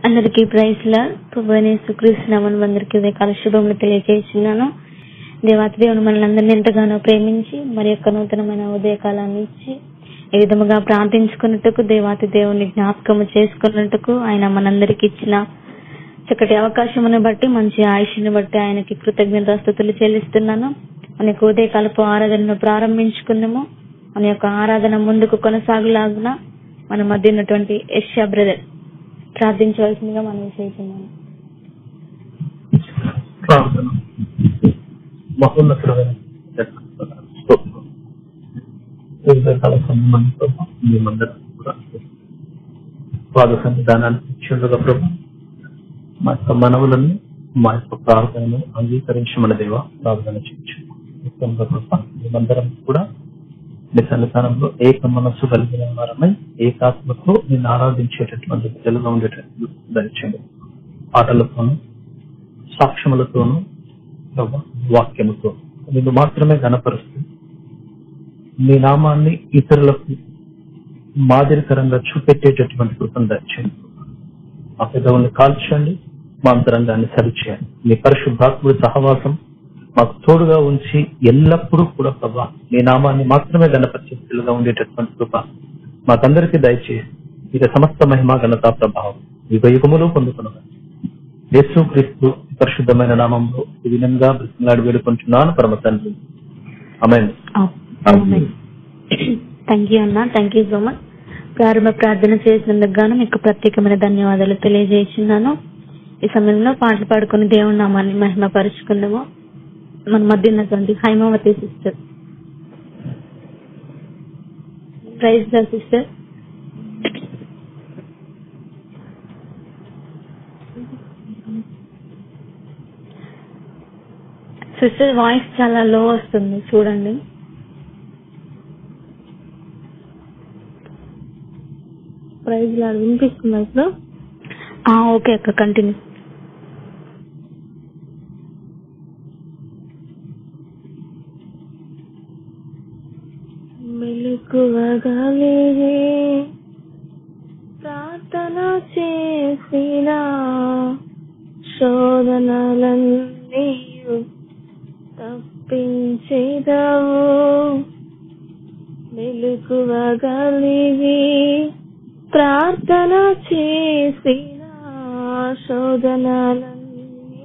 అందరికీ ప్రైజ్ లా ప్రభు క్రీస్తునామని అందరికీ ఉదయకాల శుభములు తెలియజేస్తున్నాను దేవాతి దేవుని మనల్ని అందరినీ ఎంతగానో ప్రేమించి మరి యొక్క నూతనమైన ఉదయకాలాన్ని ఇచ్చి ఈ విధముగా ప్రార్థించుకున్నట్టుకు దేవాతి దేవుని జ్ఞాపకము చేసుకున్నట్టుకు ఆయన మనందరికి ఇచ్చిన చక్కటి అవకాశమును బట్టి మంచి ఆయుష్ని బట్టి ఆయనకి కృతజ్ఞతాస్థుతులు చెల్లిస్తున్నాను మన యొక్క ఉదయకాలపు ఆరాధనను ప్రారంభించుకుందాము మన యొక్క ఆరాధన ముందుకు కొనసాగులాగున మన మధ్య ఉన్నటువంటి యశ్యా బ్రదర్ ప్రార్థించవలసిందిగా మనం చేస్తున్నాను ప్రార్థన మహోన్నతుడైన స్తోత్రం. వివిధ కాల సంబంధంతో మేమందరం కూడా పాద సన్నిధానానికి ఇచ్చిండగా ప్రభు మా యొక్క మనవులను మా యొక్క ప్రార్థనను అంగీకరించమని దేవ ప్రార్థన చేయొచ్చు ముఖ్యంగా ప్రభు మేమందరం కూడా మీ సన్నిధానంలో ఏక మనస్సు కలిగిన వారమై ఏకాత్మతో నేను ఆరాధించేటటువంటి తెలుగుగా ఉండేటట్లు దయచేయండి పాటలతోనూ సాక్ష్యములతోనూ ప్రభు, వాక్యముతో నేను మాత్రమే గణపరుస్తూ మీ నామాన్ని ఇతరులకు మాదిరికరంగా చూపెట్టేటటువంటి కృపను దయచేయండి మా పెదవుల్ని కాల్చండి మా అంతరంగాన్ని సరిచేయండి మీ పరిశుద్ధాత్ముడి సహవాసం మాకు తోడుగా ఉంచి ఎల్లప్పుడూ కూడా ప్రభా మీ నామాన్ని మాత్రమే గణపరిచేట్టుగా ఉండేటటువంటి కృప మాకందరికీ దయచేసి ఇక సమస్త మహిమ ఘనత ప్రభావం యుగ యుగములు పొందుకున్నాను యేసు క్రీస్తు పరిశుద్ధమైన నామంలో ఈ విధంగా బ్రతిమలాడి వేడుకుంటున్నాను పరమ తండ్రి అమెన్ థ్యాంక్ యూ అన్న థ్యాంక్ యూ సో మచ్ ప్రారంభ ప్రార్థన చేసినందుకు గాను మీకు ప్రత్యేకమైన ధన్యవాదాలు తెలియజేస్తున్నాను ఈ సమయంలో పాటలు పాడుకుని దేవుని నామాన్ని మహిమ పరుచుకుందాము మన మధ్య ఉన్నటువంటి Haimavati sister praise the sister sister voice చాలా లో వస్తుంది చూడండి ప్రైజ్ లాగా వినిపిస్తుందా ఇప్పుడు ఓకే అక్క కంటిన్యూ మెలకువగలిగే ప్రార్థన చేసిన శోధనలన్నీ తప్పించేదవు మెలకువగలిగి ప్రార్థన చేసిన శోధనలన్నీ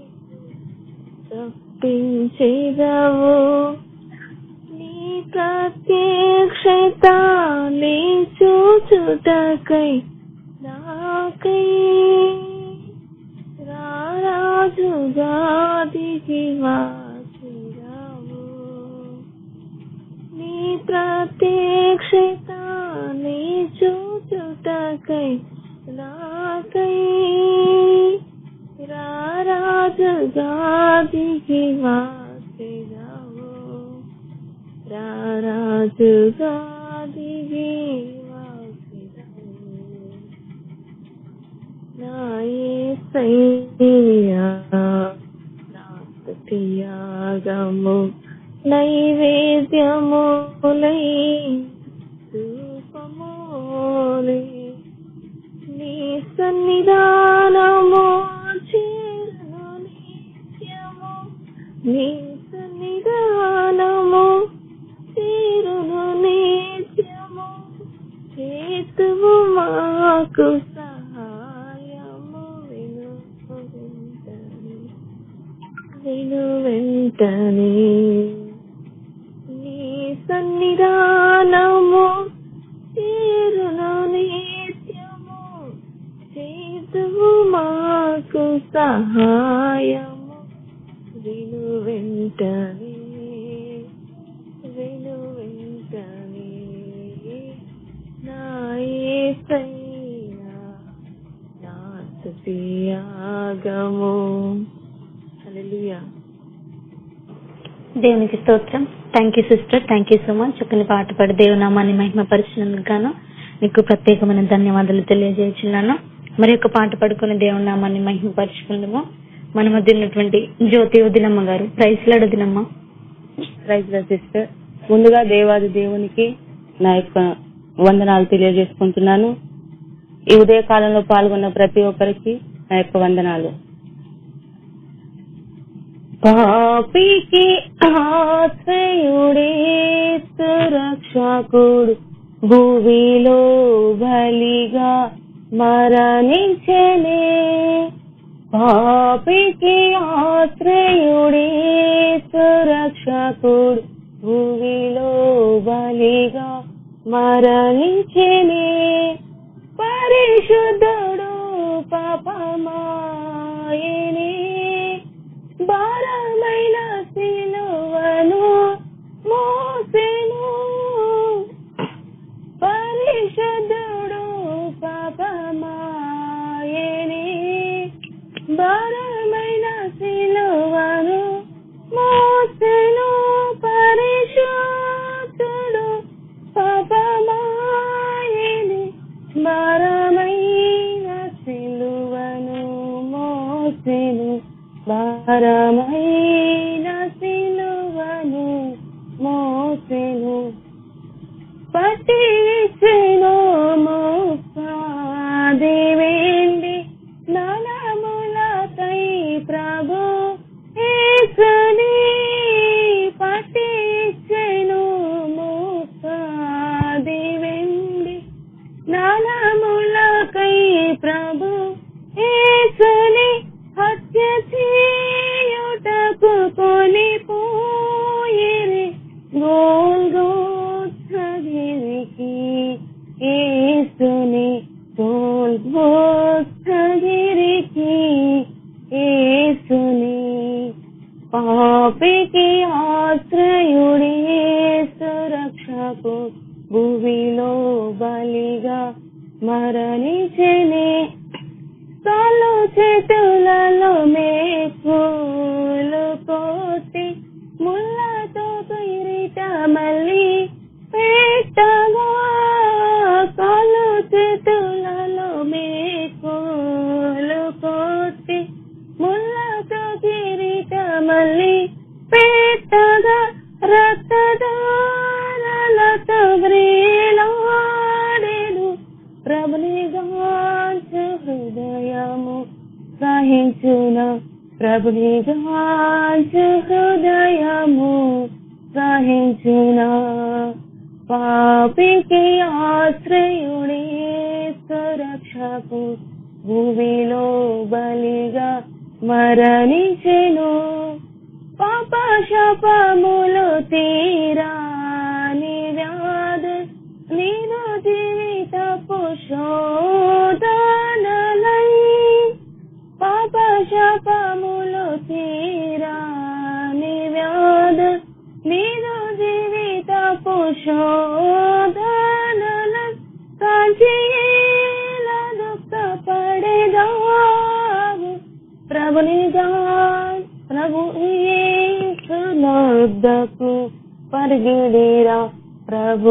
తప్పించేదవు నీ ప్రత్యక్షత నీ చూచుటకై నాకై రారాజుగా దిగి వాచిరావు నీ ప్రత్యక్షత నీ చూచుటకై నాకై రారాజుగా దిగి వాచిరావు రారాజుగా దిగి వాచిరావు నా యేసయ్యా నా త్యాగము నైవేద్యములై రూపములై నీ సన్నిధానము చేరను నిత్యము నీ సన్నిధానము చేరును నిత్యము చేతువు మాకు సహాయము విను వెంటనే విను వెంటనే నీ సన్నిధానము చేరును నిత్యము చేతువు మాకు సహాయము విను వెంటనే విను వెంటనే నా యేసయ్యా నా స్తుతియాగము హల్లెలూయా దేవునికి స్తోత్రం thank you sister thank you so much చక్కని పాట పాడి దేవునామాన్ని మహిమ పరిచినందుకు గాను మీకు ప్రత్యేకమైన ధన్యవాదాలు తెలియజేస్తున్నాను మరి ఒక పాట పాడుకుని దేవునామాన్ని మహిమ పరుచుకుందాము మన మధ్య ఉన్నటువంటి జ్యోతి ఉదినమ్మ గారు ప్రైస్లాడు దినమ్మ ప్రైజ్ సిస్టర్ ముందుగా దేవాది దేవునికి నా యొక్క వందనాలు తెలియజేసుకుంటున్నాను ఈ ఉదయ కాలంలో పాల్గొన్న ప్రతి ఒక్కరికి నా యొక్క వందనాలు పాపికి ఆశ్రయుడే సురక్షకుడు భూమిలో బలిగా మరణించలే పాపికి ఆశ్రయుడే సురక్షకుడు భూమిలో బలిగా మరణించలే పరిశుద్ధుడు పాపమాయనే భారమైన సిలువను మోసెను పరిశుద్ధుడు పాపమాయనే భారమైన సిలువను మోసెను పరిశుద్ధుడు పాపమాయనే భారమైన సిలువను మోసెను భారమైన సిలువను మోసెను పట్టించెను మోసాది వెండి నలములకై ప్రభు యేసుని పట్టించెను మోసాది వెండి నలములకై ప్రభు యేసుని హత్య చేయుటకు కొనిపోయిరి గోల్గోత్సగిరికి యేసుని గోల్గోత్సగిరికి యేసుని పాపికి ఆశ్రయుడి సురక్షకు భూమిలో బలిగా మరణించనే కాలు చేతులలో మేకులు కోసి ముళ్ళతో కిరీట మళ్ళీ పెట్టగా కాలు చేతులలో మేకులు కోసి ముళ్ళతో కిరీట మళ్ళీ పెట్టగా రక్తదారలతో వ్రేలాడేడు ప్రభునిగాంచు హృదయము సహించున ప్రభునిగాంచు హృదయము సహించున పాపికి ఆశ్రయుడే సురక్షకు భూమిలో బలిగా మరణించెను పాప శాపములు తీరాని వ్యాధి నీరు జీవిత పుషోదనలై పాప శాపములు తీరాని వ్యాధ నీరు జీవిత పుషోదనలై కాంచీల దుఃఖ పడేదావు ప్రభునిగా ప్రభు యేసునొద్దకు పరిగిడిరా ప్రభు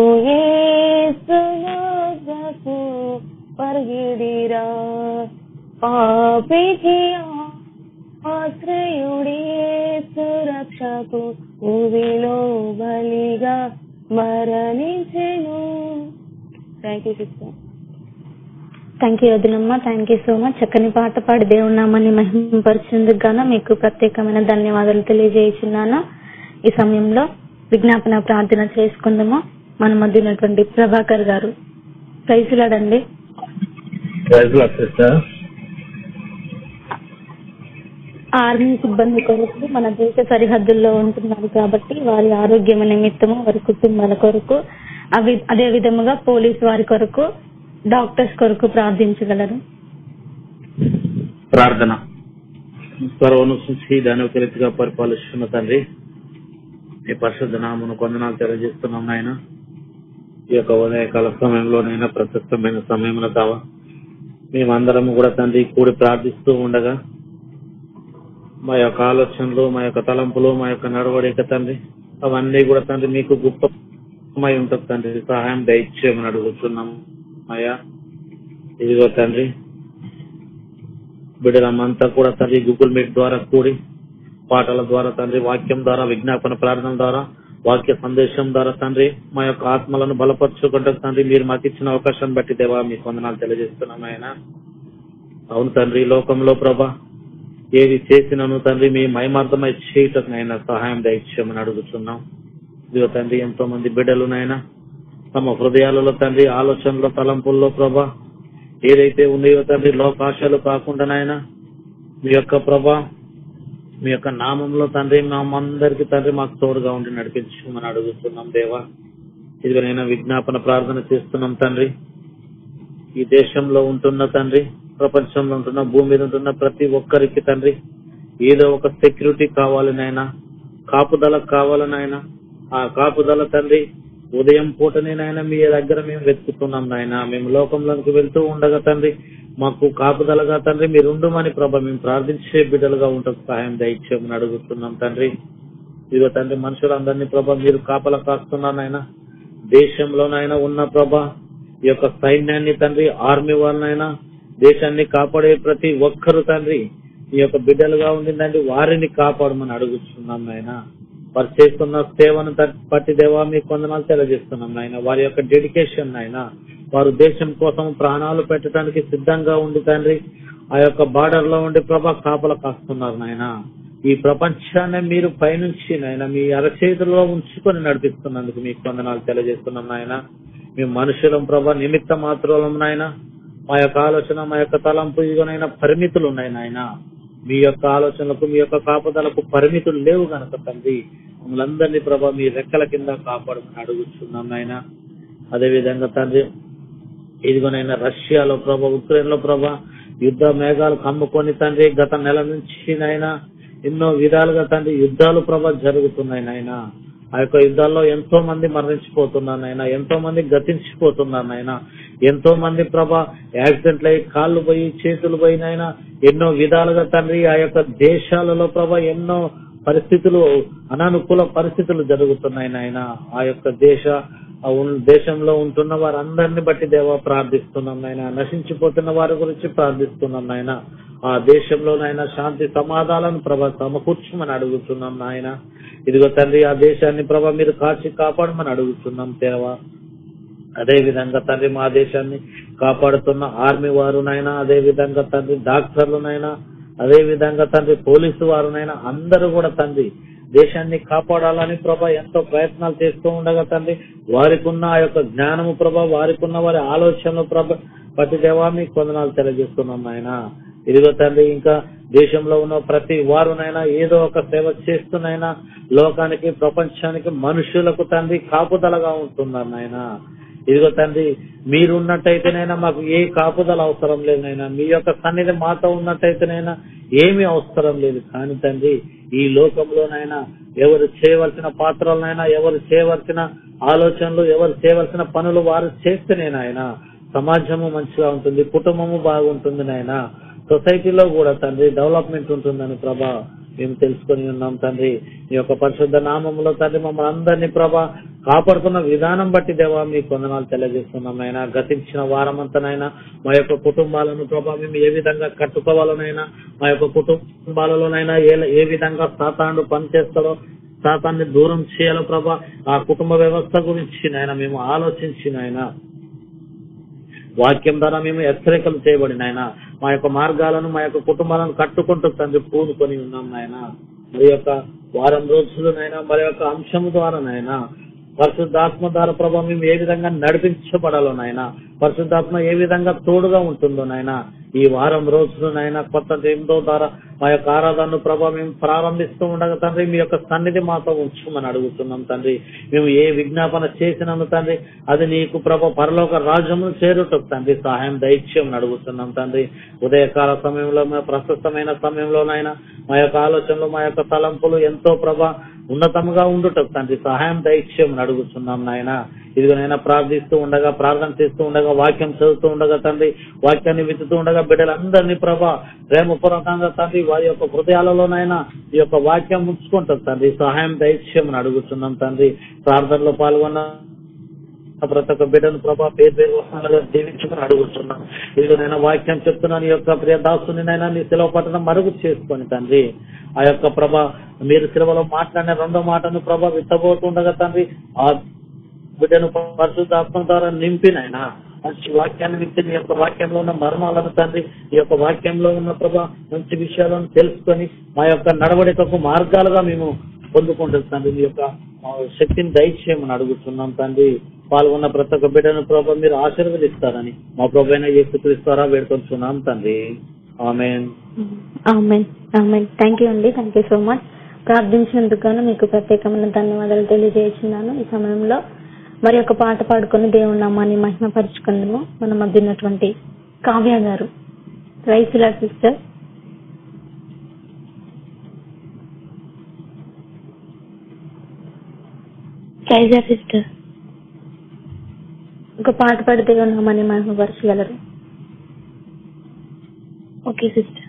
యేసునొద్దకు పరిగిడిరా పాపికి ఆశ్రయుడే సురక్షకు భూమిలో బలిగా మరణించెను thank you sister thank you వదినమ్మ థ్యాంక్ యూ సో మచ్ చక్కని పాట పాడి దేవుడి నామాన్ని మహిమపరిచేందుకు గాను మీకు ప్రత్యేకమైన ధన్యవాదాలు తెలియజేస్తున్నాను ఈ సమయంలో విజ్ఞాపన ప్రార్థన చేసుకుందాము మన మధ్య ఉన్నటువంటి ప్రభాకర్ గారు ప్రైజ్లాడండి సిస్టర్ ఆర్మీ సిబ్బంది కొరకు మన దేశ సరిహద్దుల్లో ఉంటున్నారు కాబట్టి వారి ఆరోగ్యం నిమిత్తము వారి కుటుంబాల కొరకు అవి అదే విధముగా పోలీస్ వారి కొరకు డాక్టర్స్ కొరకు ప్రార్థించగలరు ప్రార్థన సర్వను సృష్టి దానవకరితిగా పరిపాలిస్తున్న తండ్రి మీ పరిశుద్ధ నామను కొందనాలు తెలియజేస్తున్నాం నాయన ఈ యొక్క ఉదయకాల సమయంలోనైనా ప్రశస్తమైన సమయంలో కావా మేమందరం కూడా తండ్రి కూడి ప్రార్థిస్తూ ఉండగా మా యొక్క ఆలోచనలు మా యొక్క తలంపులు మా యొక్క నడవడిక తండ్రి అవన్నీ కూడా తండ్రి మీకు గొప్పమై ఉంటుంది తండ్రి సహాయం దయచేయమని అడుగుతున్నాము అయ్యా ఇదిగో తండ్రి బిడ్డలమంతా కూడా తండ్రి గూగుల్ మీట్ ద్వారా కూడి పాటల ద్వారా తండ్రి వాక్యం ద్వారా విజ్ఞాపన ప్రార్థన ద్వారా వాక్య సందేశం ద్వారా తండ్రి మా యొక్క ఆత్మలను బలపరచుకుంటే తండ్రి మీరు మాకు ఇచ్చిన అవకాశం బట్టి దేవా మీకు వందనాలు తెలియజేస్తున్నాం ఆయన అవును తండ్రి ఈ లోకంలో ప్రభా ఏది చేసినను తండ్రి మీ మహిమార్థమై చేయటం నాయన సహాయం దయచేయమని అడుగుతున్నాం ఇదిగో తండ్రి ఎంతో మంది బిడ్డలు నాయన తమ హృదయాలలో తండ్రి ఆలోచనలో తలంపుల్లో ప్రభా ఏదైతే ఉన్నాయో తండ్రి లోకాశలు కాకుండా నాయన మీ యొక్క ప్రభా మీ యొక్క నామంలో తండ్రి మామందరికి తండ్రి మాకు తోడుగా ఉండి నడిపించమని అడుగుతున్నాం దేవా ఇదిగోనైనా విజ్ఞాపన ప్రార్థన చేస్తున్నాం తండ్రి ఈ దేశంలో ఉంటున్న తండ్రి ప్రపంచంలో ఉంటున్న భూమి మీద ఉంటున్న ప్రతి ఒక్కరికి తండ్రి ఏదో ఒక సెక్యూరిటీ కావాలి నాయన కాపుదల కావాలి నాయన ఆ కాపుదల తండ్రి ఉదయం పూటనే నాయన మీ దగ్గర మేము వెతుకుతున్నాం నాయన మేము లోకంలోకి వెళ్తూ ఉండగా తండ్రి మాకు కాపుదలగా తండ్రి మీరు ఉండుమని ప్రభ మేము ప్రార్థించే బిడ్డలుగా ఉంటాం సహాయం దయచేయమని అడుగుతున్నాం తండ్రి ఇదిగో తండ్రి మనుషులందరినీ ప్రభ మీరు కాపలా కాస్తున్నారు నాయన దేశంలోనైనా ఉన్న ప్రభ ఈ యొక్క సైన్యాన్ని తండ్రి ఆర్మీ వాళ్ళనైనా దేశాన్ని కాపాడే ప్రతి ఒక్కరు తండ్రి ఈ యొక్క బిడ్డలుగా ఉండిందండి వారిని కాపాడమని అడుగుతున్నాం నాయన వారు చేస్తున్న సేవను త- పట్టి దేవా మీకు కొందనాలు తెలియజేస్తున్నాం నాయన వారి యొక్క డెడికేషన్ నాయన వారు దేశం కోసం ప్రాణాలు పెట్టడానికి సిద్ధంగా ఉండి తండ్రి ఆ యొక్క బార్డర్ లో ఉండి ప్రభా కాపల కాస్తున్నారు నాయన ఈ ప్రపంచాన్ని మీరు పైనుంచి నాయన మీ అరచేతిలో ఉంచుకొని నడిపిస్తున్నందుకు మీకు వందనాలు తెలియజేస్తున్నాం నాయన మీ మనుషులం ప్రభా నిమిత్త మాత్రం నాయన మా యొక్క ఆలోచన మా యొక్క తలంపు ఇదిగోనైనా పరిమితులు ఉన్నాయి నాయన మీ యొక్క ఆలోచనలకు మీ యొక్క కాపుదలకు పరిమితులు లేవు గనక తండ్రి మమ్మల్ని అందరినీ ప్రభా మీ రెక్కల కింద కాపాడమని అడుగుతున్నాం నాయన అదే విధంగా తండ్రి ఇదిగోనైనా రష్యాలో ప్రభా ఉక్రెయిన్ లో ప్రభా యుద్ధ మేఘాలు కమ్ముకొని తండ్రి గత నెల నుంచి నాయన ఎన్నో విధాలుగా తండ్రి యుద్ధాలు ప్రభా జరుగుతున్నాయి నాయన ఆ యొక్క యుద్ధాల్లో ఎంతో మంది మరణించిపోతున్నారు నాయన ఎంతో మంది గతించిపోతున్నారు నాయన ఎంతో మంది ప్రభా యాక్సిడెంట్లు అయ్యి కాళ్ళు పోయి చేతులు పోయి నాయన ఎన్నో విధాలుగా తండ్రి ఆ యొక్క దేశాలలో ప్రభా ఎన్నో పరిస్థితులు అనానుకూల పరిస్థితులు జరుగుతున్నాయి నాయన ఆ యొక్క దేశ ఆ ఉన్- దేశంలో ఉంటున్న వారందరిని బట్టి దేవ ప్రార్థిస్తున్నాం నాయన నశించిపోతున్న వారి గురించి ప్రార్థిస్తున్నాం నాయన ఆ దేశంలోనైనా శాంతి సమాధానాలను ప్రభా సమకూర్చమని అడుగుతున్నాం నాయన ఇదిగో తండ్రి ఆ దేశాన్ని ప్రభా మీరు కాచి కాపాడమని అడుగుతున్నాం దేవా అదే విధంగా తండ్రి మా దేశాన్ని కాపాడుతున్న ఆర్మీ వారునైనా అదే విధంగా తండ్రి డాక్టర్లునైనా అదే విధంగా తండ్రి పోలీసు వారునైనా అందరూ కూడా తండ్రి దేశాన్ని కాపాడాలని ప్రభా ఎంతో ప్రయత్నాలు చేస్తూ ఉండగా తండ్రి వారికి ఉన్న ఆ యొక్క జ్ఞానము ప్రభ వారికి ఉన్న వారి ఆలోచనలు ప్రభ ప్రతి దేవా మీకు కొందనాలు తెలియజేస్తున్నాం నాయన ఇదిగో తండ్రి ఇంకా దేశంలో ఉన్న ప్రతి వారునైనా ఏదో ఒక సేవ చేస్తున్నైనా లోకానికి ప్రపంచానికి మనుషులకు తండ్రి కాపుదలగా ఉంటున్నారు నాయన ఇదిగో తండ్రి మీరున్నట్టయితేనైనా మాకు ఏ కాపుదల అవసరం లేదు నైనా మీ యొక్క సన్నిధి మాతో ఉన్నట్టయితేనైనా ఏమీ అవసరం లేదు కానీ తండ్రి ఈ లోకంలోనైనా ఎవరు చేయవలసిన పాత్రలనైనా ఎవరు చేయవలసిన ఆలోచనలు ఎవరు చేయవలసిన పనులు వారు చేస్తేనే నాయన సమాజము మంచిగా ఉంటుంది కుటుంబము బాగుంటుంది నాయన సొసైటీలో కూడా తండ్రి డెవలప్మెంట్ ఉంటుందని ప్రభా మేము తెలుసుకొని ఉన్నాం తండ్రి మీ యొక్క పరిశుద్ధ నామంలో తండ్రి మమ్మల్ని అందరినీ ప్రభా కాపాడుతున్న విధానం బట్టి దేవా మీ కొందనాలు తెలియజేస్తున్నాం నాయన గతించిన వారమంతనైనా మా యొక్క కుటుంబాలను ప్రభా మేము ఏ విధంగా కట్టుకోవాలనైనా మా యొక్క కుటుంబాలలోనైనా ఏ ఏ విధంగా సాతాండు పనిచేస్తారో సాతాన్ని దూరం చేయాలో ప్రభా ఆ కుటుంబ వ్యవస్థ గురించి నాయన మేము ఆలోచించి నాయన వాక్యం ద్వారా మేము హెచ్చరికలు చేయబడి నాయన మా యొక్క మార్గాలను మా యొక్క కుటుంబాలను కట్టుకుంటూ తండ్రి పూనుకొని ఉన్నాం నాయన మరి యొక్క వారం రోజులు నాయన మరి యొక్క అంశము ద్వారా నాయన పరిశుద్ధాత్మ ద్వారా ప్రభావ మేము ఏ విధంగా నడిపించబడాలో నాయన పరిశుద్ధాత్మ ఏ విధంగా తోడుగా ఉంటుందో నాయన ఈ వారం రోజులు నాయన కొత్త దేవుతో ద్వారా మా యొక్క ఆరాధనను ప్రభావ మేము ప్రారంభిస్తూ ఉండగా తండ్రి మీ యొక్క సన్నిధి మాతో ఉంచమని అడుగుతున్నాం తండ్రి మేము ఏ విజ్ఞాపన చేసినాము తండ్రి అది నీకు ప్రభ పరలోక రాజ్యము చేరుటకు తండ్రి సహాయం దైత్యం అడుగుతున్నాం తండ్రి ఉదయకాల సమయంలో మా ప్రశస్తమైన సమయంలోనైనా మా యొక్క ఆలోచనలు మా యొక్క తలంపులు ఎంతో ప్రభ ఉన్నతముగా ఉండుటకు తండ్రి సహాయం దైత్యం అడుగుతున్నాం నాయన ఇదిగోనైనా ప్రార్థిస్తూ ఉండగా ప్రార్థన చేస్తూ ఉండగా వాక్యం చదువుతూ ఉండగా తండ్రి వాక్యాన్ని విత్తుతూ ఉండగా బిడ్డలందరినీ ప్రభా ప్రేమపూర్వకంగా తండ్రి వారి యొక్క హృదయాలలోనైనా ఈ యొక్క వాక్యం ఉంచుకుంటారు తండ్రి సహాయం దైత్యం అడుగుతున్నాం తండ్రి ప్రార్థనలో పాల్గొన్న ఆ ప్రతి ఒక్క బిడ్డను ప్రభా పేరు పేరు వస్తున్నాగా దీవించుకుని అడుగుతున్నాం ఇదిగో నేను వాక్యం చెప్తున్నాను ఈ యొక్క ప్రియ దాసుని నైనా నీ సెలవు పట్టణం మరుగు చేసుకొని తండ్రి ఆ యొక్క ప్రభ మీరు సెలవులో మాట్లాడిన రెండో మాటను ప్రభ విత్తబోతుండగా తండ్రి ఆ బిడ్డను పరిశుద్ధాత్మ ద్వారా నింపినైనా మంచి వాక్యాన్ని విత్తి నీ యొక్క వాక్యంలో ఉన్న మర్మాలను తండ్రి ఈ యొక్క వాక్యంలో ఉన్న ప్రభా మంచి విషయాలను తెలుసుకొని మా యొక్క నడవడికకు మార్గాలుగా మేము పొందుకుంటుంది తండ్రి మీ యొక్క ఆ, శక్తిని దయచేయమని అడుగుతున్నాం తండ్రి పాల్గొన్న ప్రతి ఒక్క బిడ్డను ప్రభా మీరు ఆశీర్వదిస్తారని మా ప్రభు అయినా యేసుక్రీస్తారా వేడుకొంచున్నాం తండ్రి amen amen amen thank you అండి థ్యాంక్ యూ సో మచ్ ప్రార్థించినందుకు గాను మీకు ప్రత్యేకమైన ధన్యవాదాలు తెలియజేస్తున్నాను ఈ సమయంలో మరి ఒక పాట పాడుకొని దేవుని నామాన్ని మహిమపరుచుకుందాము మన మధ్య ఉన్నటువంటి కావ్య గారు రైతుల సిస్టర్ కైజర్ సిస్టర్ ఒక పాట పాడి దేవుని నామాన్ని మహిమపరచగలరు ఓకే సిస్టర్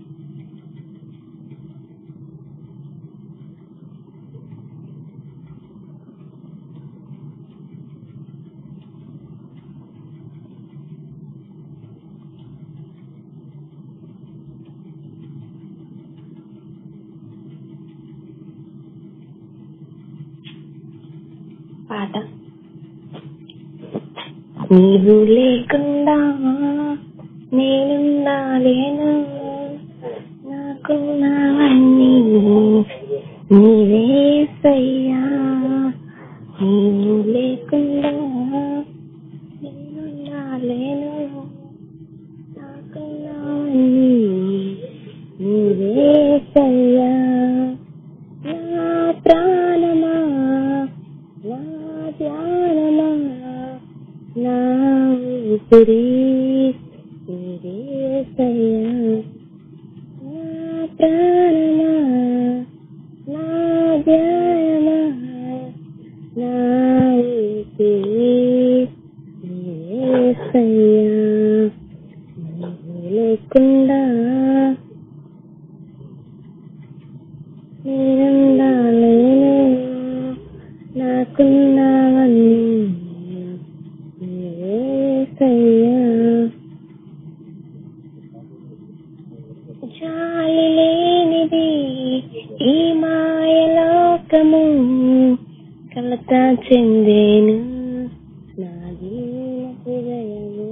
పాట నీవు లేకుండా నేనున్నా లేను నాకున్నవన్నీ నీవేసయ్యా నీవు లేకుండా నేనున్నా లేను నాకున్నవన్నీ నీవేసయ్యా నా ప్రాణమా నా ధ్యానమా నా ఊపిరి నీవేసయ్యా నా ప్రాణమా నా ధ్యానమా నా ఊపిరి నీవేసయ్యా నీవు లేకుండా నేనుండాలేను నాకున్నవన్నీ నీవేసయ్యా జాలి లేనిది ఈ మాయలోకము కలత చెందేను నా దీన హృదయము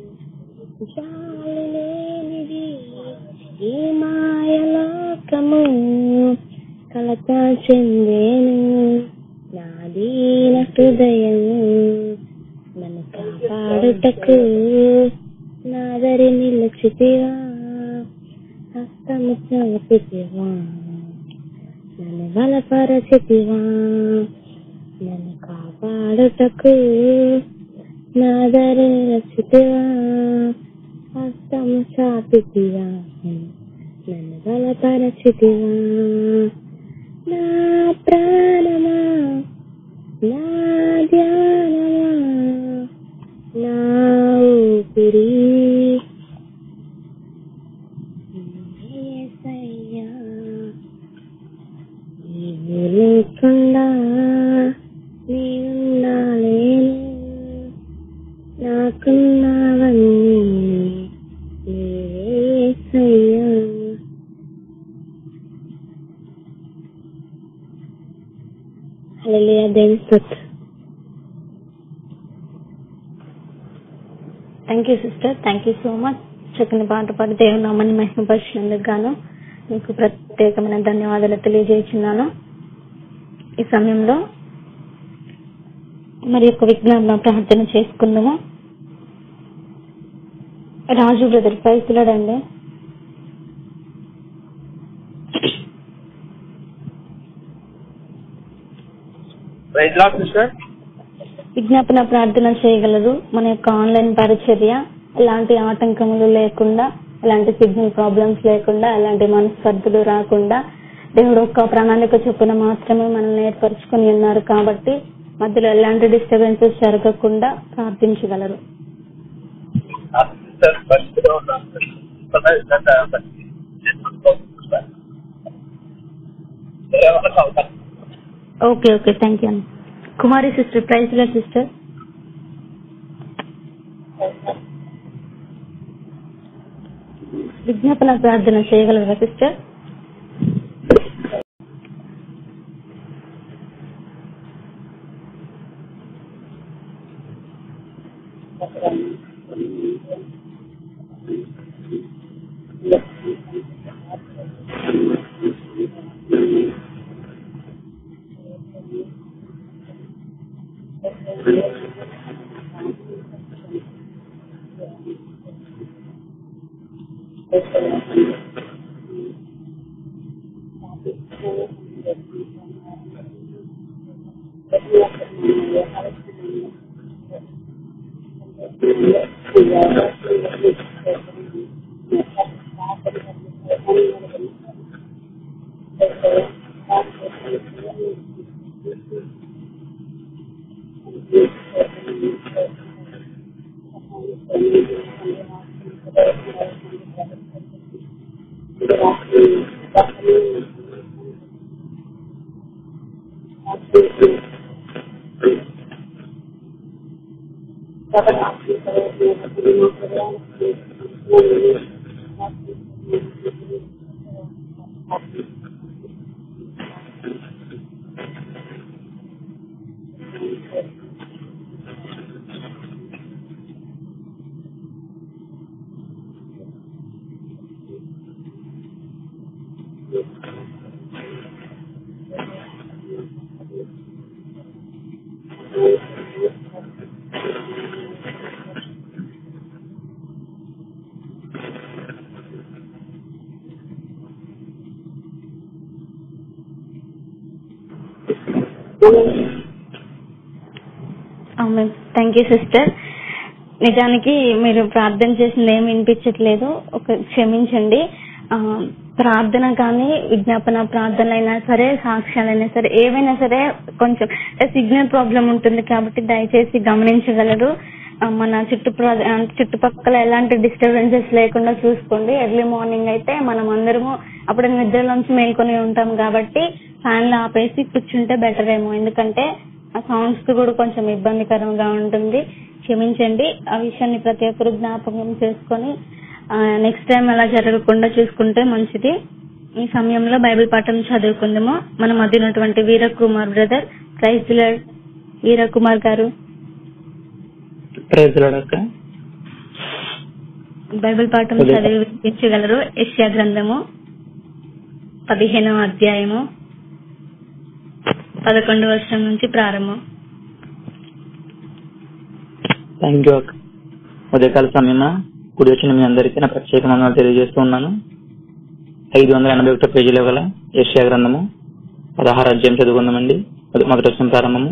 జాలి లేనిది ఈ మాయలోకము కలత చెందేను నా దీన హృదయము నన్ను కాపాడుటకు నాదరి నిలిచితివా హస్తము చాపితివా నన్ను బలపరచితివా నన్ను కాపాడుటకు నాదరి నిలిచితివా హస్తము చాపితివా నన్ను బలపరచితివా నా ప్రాణమా నా ధ్యానమా నా ఊపిరి యేసయ్యా, నీవు లేకుండా నేనున్నాలేను నాకున్నవన్నీ నీవేసయ్యా హల్లెలూయా దేని స్తోత్రం thank you sister thank you so much చక్కని పాట పాడి దేవుని నామాన్ని మహిమపరిచినందుకు గాను మీకు ప్రత్యేకమైన ధన్యవాదాలు తెలియజేస్తున్నాను ఈ సమయంలో మరి యొక్క విజ్ఞాపన ప్రార్థన చేసుకుందాము రాజు బ్రదర్ పైసులాడండి ప్రైజ్ లాడ్ సిస్టర్ విజ్ఞాపన ప్రార్థన చేయగలరు మన యొక్క ఆన్లైన్ పరిచర్య ఎలాంటి ఆటంకములు లేకుండా ఎలాంటి సిగ్నల్ ప్రాబ్లమ్స్ లేకుండా ఎలాంటి మనస్పర్ధలు రాకుండా దేవుడు ఒక్క ప్రణాళిక చొప్పున మాత్రమే మనల్ని ఏర్పరచుకొని ఉన్నారు కాబట్టి మధ్యలో ఎలాంటి డిస్టర్బెన్సెస్ జరగకుండా ప్రార్థించగలరు సిస్టర్ పరిస్థితిగా ఉన్నాను okay okay thank you Kumari sister praise sister విజ్ఞాపన ప్రార్థన చేయగలరా సిస్టర్ థ్యాంక్ యూ సిస్టర్ నిజానికి మీరు ప్రార్థన చేసింది ఏమి వినిపించట్లేదు ఒక క్షమించండి ఆ, ప్రార్థన కానీ విజ్ఞాపన ప్రార్థనలైనా సరే సాక్ష్యాలైనా సరే ఏవైనా సరే కొంచెం సిగ్నల్ ప్రాబ్లం ఉంటుంది కాబట్టి దయచేసి గమనించగలరు ఆ, మన చుట్టు చుట్టుపక్కల ఎలాంటి డిస్టర్బెన్సెస్ లేకుండా చూసుకోండి ఎర్లీ మార్నింగ్ అయితే మనం అందరము అప్పుడు నిద్రలోంచి మేల్కొని ఉంటాం కాబట్టి ఫ్యాన్లు ఆపేసి కూర్చుంటే బెటర్ ఏమో ఎందుకంటే ఆ సౌండ్స్ కి కూడా కొంచెం ఇబ్బందికరంగా ఉంటుంది క్షమించండి ఆ విషయాన్ని ప్రతి ఒక్కరు జ్ఞాపకం చేసుకొని నెక్స్ట్ టైం అలా జరగకుండా చూసుకుంటే మంచిది ఈ సమయంలో బైబిల్ పాఠం చదువుకుందాము మన మధ్య ఉన్నటువంటి వీరకుమార్ బ్రదర్ ప్రైజ్ వీరకుమార్ గారు ప్రజలడక బైబిల్ పాఠం చదువు. చదివి వినిపించగలరు యెషయా గ్రంథము పదిహేనవ అధ్యాయము పదకొండు వర్షం నుంచి ప్రారంభం థ్యాంక్ యూ అక్క ఉదయకాల సమయమా కుడి వచ్చిన మీ అందరికీ నా ప్రత్యేక వందనాలు తెలియజేస్తూ ఉన్నాను ఐదు వందల ఎనభై ఒకటో పేజీలో గల ఏషియా గ్రంథము పదహారు అధ్యాయం చదువుకుందామండి మొద- మొదటి వచ్చిన ప్రారంభము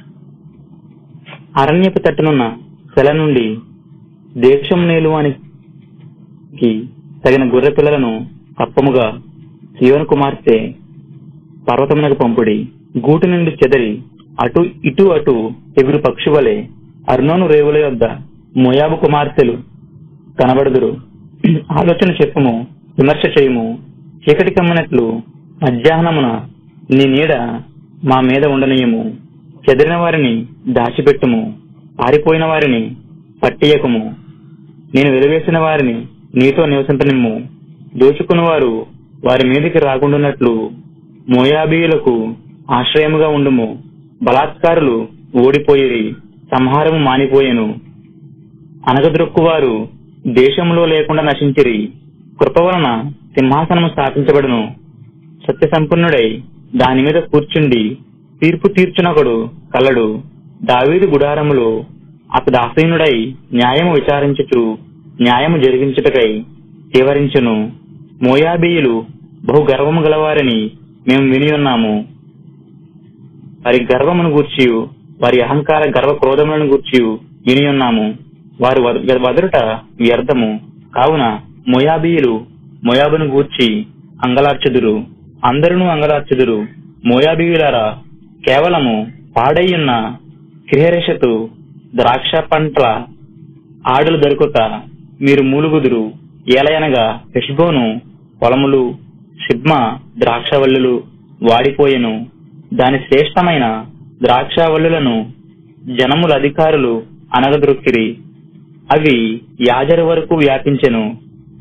అరణ్యపు తట్టునున్న సెల నుండి దేశం నేలువానికి తగిన గొర్రె పిల్లలను కప్పముగా సియోను కుమార్తె పర్వతమునకు పంపుడి గూటి నుండి చెదరి అటు ఇటు అటు ఎగురు పక్షి వలె అర్నోను రేవుల యొద్ద మోయాబు కుమార్తెలు కనబడుదురు ఆలోచన చెప్పుము విమర్శ చేయుము చీకటి కమ్మినట్లు మధ్యాహ్నమున నీ నీడ మా మీద ఉండనీయము చెదిరిన వారిని దాచిపెట్టుము పారిపోయిన వారిని పట్టియకుము నేను వెలివేసిన వారిని నీతో నివసింపనిమ్ము దోచుకుని వారు వారి మీదకి రాకుండానట్లు మోయాబీయులకు ఆశ్రయముగా ఉండుము బలాత్కారులు ఓడిపోయిరి సంహారము మానిపోయెను అనగద్రొక్కువారు దేశంలో లేకుండా నశించిరి కృప వలన సింహాసనము స్థాపించబడును సత్య సంపన్నుడై దాని మీద కూర్చుండి తీర్పు తీర్చునొకడు కలడు దావీదు గుడారములో అతడు ఆసీనుడై న్యాయము విచారించుచు న్యాయము జరిగించుటకై వివరించును మోయాబీయులు బహు గర్వము గలవారని మేము విని ఉన్నాము వారి గర్వమును గూర్చి వారి అహంకార గర్వ క్రోధములను గూర్చి విని ఉన్నాము వారు వద- వదరుట వ్యర్థము కావున మోయాబీయులు మోయాబును గూర్చి అంగలార్చుదురు అందరును అంగలార్చుదురు మోయాబీయులారా కేవలము పాడైయున్న క్రిహరేషతు ద్రాక్ష పంట్ల ఆడులు దొరుకుట మీరు మూలుగుదురు ఏలయనగా హెష్బోను పొలములు సిబ్మ ద్రాక్షవల్లులు వాడిపోయెను దాని శ్రేష్టమైన ద్రాక్షవల్లులను జనముల అధికారులు అనగదొక్కిరి అవి యాజరు వరకు వ్యాపించెను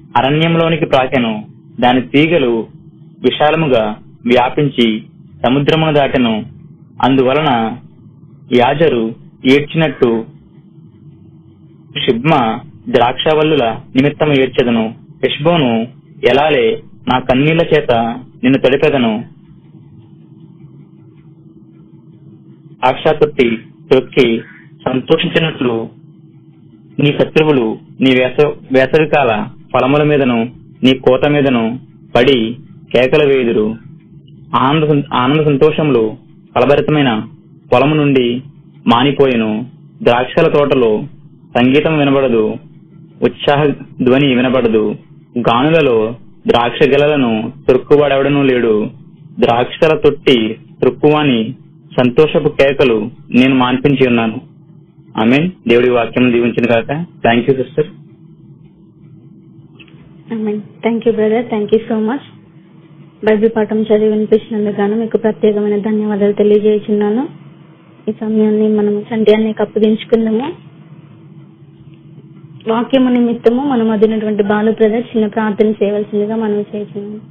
అరణ్యంలోనికి ప్రాకెను దాని తీగలు విశాలముగా వ్యాపించి సముద్రమును దాటెను అందువలన యాజరు ఏడ్చినట్టు షిబ్మ ద్రాక్షవల్లుల నిమిత్తము ఏడ్చెదను హెష్బోను ఎలాలే నా కన్నీళ్ల చేత నిన్ను తడిపెదను ద్రాక్షతొట్టి త్రొక్కి సంతోషించినట్లు నీ శత్రువులు నీ వేస వేసవికాల ఫలముల మీదను నీ కోత మీదను పడి కేకలు వేయుదురు ఆనంద ఆనంద సంతోషములు ఫలభరితమైన పొలము నుండి మానిపోయెను ద్రాక్షల తోటలో సంగీతం వినబడదు ఉత్సాహ ధ్వని వినబడదు గానులలో ద్రాక్ష గెలలను తొక్కువాడెవడనూ లేడు ద్రాక్షల తొట్టి తొక్కువాని సంతోషపు కేకలు నేను మాన్పించి ఉన్నాను ఆమె దేవుడి వాక్యం దీవించిన కాక thank you sister thank you brother thank you so much Bible పాఠం చదివి వినిపించినందుకు గాను మీకు ప్రత్యేకమైన ధన్యవాదాలు తెలియజేస్తున్నాను ఈ సమయాన్ని మనం చంటి అన్నయ్యకి అప్పగించుకుందాము వాక్యము నిమిత్తము మనం అదినటువంటి బాలు బ్రదర్ చిన్న ప్రార్థన చేయవలసిందిగా మనం చేస్తున్నాము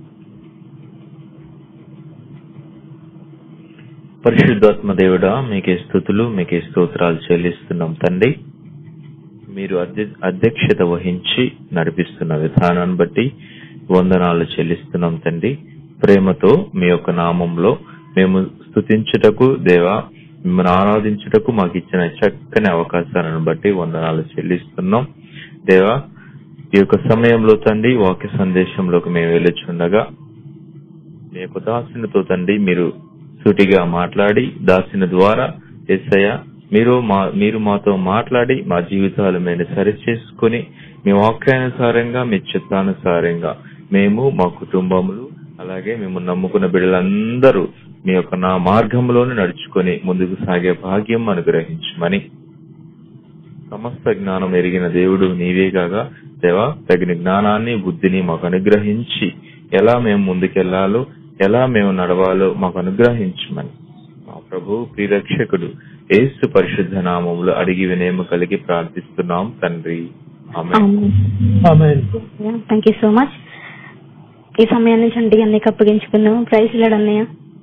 పరిశుద్ధాత్మ దేవుడా మీకే స్థుతులు మీకే స్తోత్రాలు చెల్లిస్తున్నాం తండ్రి మీరు అధ్య- అధ్యక్షత వహించి నడిపిస్తున్న విధానాన్ని బట్టి వందనాలు చెల్లిస్తున్నాం తండ్రి ప్రేమతో మీ యొక్క నామంలో మేము స్తుతించుటకు దేవా మిమ్మల్ని ఆరాధించుటకు మాకు ఇచ్చిన చక్కని అవకాశాలను బట్టి వందనాలు చెల్లిస్తున్నాం దేవా ఈ యొక్క సమయంలో తండ్రి వాక్య సందేశంలోకి మేము వెళ్ళుచుండగా మీ యొక్క దాసునితో తండ్రి మీరు సూటిగా మాట్లాడి దాసిన ద్వారా ఎస్ఐయ మీరు మా మీరు మాతో మాట్లాడి మా జీవితాలు మేము సరి చేసుకుని మీ వాక్యానుసారంగా మీ చిత్తానుసారంగా మేము మా కుటుంబములు అలాగే మేము నమ్ముకున్న బిడ్డలందరూ మీ యొక్క నా మార్గంలోనే నడుచుకొని ముందుకు సాగే భాగ్యం అనుగ్రహించమని సమస్త జ్ఞానం ఎరిగిన దేవుడు నీవే కాగా దేవా తగిన జ్ఞానాన్ని బుద్ధిని మాకు అనుగ్రహించి ఎలా మేము ముందుకెళ్లాలో ఎలా మేము నడవాలో మాకు అనుగ్రహించమని మా ప్రభు ప్రిరక్షకుడు యేసు పరిశుద్ధ నామములు అడిగి వినేమ కలిగి ప్రార్థిస్తున్నాం తండ్రి ఆమె థ్యాంక్ యూ సో మచ్ ఈ సమయాన్ని చంటి అన్నయ్యకి అప్పగించుకుందాము ప్రైజ్ లేడు అన్నయ్య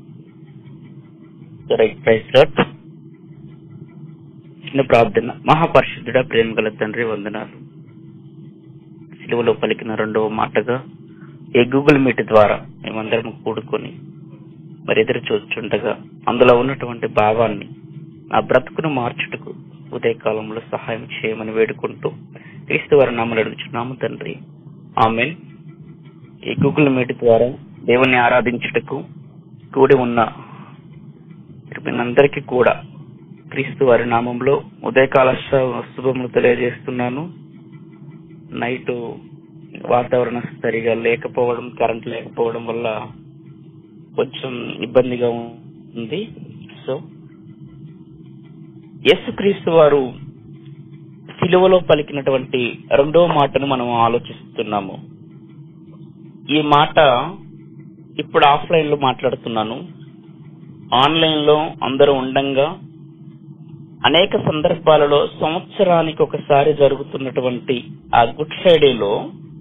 రైట్ ప్రైస్ లాట్ చిన్న ప్రార్థన మహాపరిశుద్ధుడ ప్రేమ గల తండ్రి వందనాలు సిలువలో పలికిన రెండవ మాటగా ఈ గూగుల్ మీట్ ద్వారా మేమందరం కూడుకొని మరి ఎదురు చూస్తుండగా అందులో ఉన్నటువంటి భావాన్ని నా బ్రతుకును మార్చుటకు ఉదయకాలంలో సహాయం చేయమని వేడుకుంటూ క్రీస్తు వారి నామలు అడుగుచున్నాము తండ్రి ఆమెన్ ఈ గూగుల్ మీట్ ద్వారా దేవుణ్ణి ఆరాధించుటకు కూడి ఉన్న అందరికీ కూడా క్రీస్తు వారి నామంలో ఉదయకాల శు- శుభములు తెలియజేస్తున్నాను నైట్ వాతావరణం సరిగా లేకపోవడం కరెంట్ లేకపోవడం వల్ల కొంచెం ఇబ్బందిగా ఉంది సో యేసుక్రీస్తు వారు సిలువలో పలికినటువంటి రెండవ మాటను మనం ఆలోచిస్తున్నాము ఈ మాట ఇప్పుడు ఆఫ్లైన్ లో మాట్లాడుతున్నాను ఆన్లైన్ లో అందరూ ఉండంగా అనేక సందర్భాలలో సంవత్సరానికి ఒకసారి జరుగుతున్నటువంటి ఆ గుడ్ ఫ్రైడేలో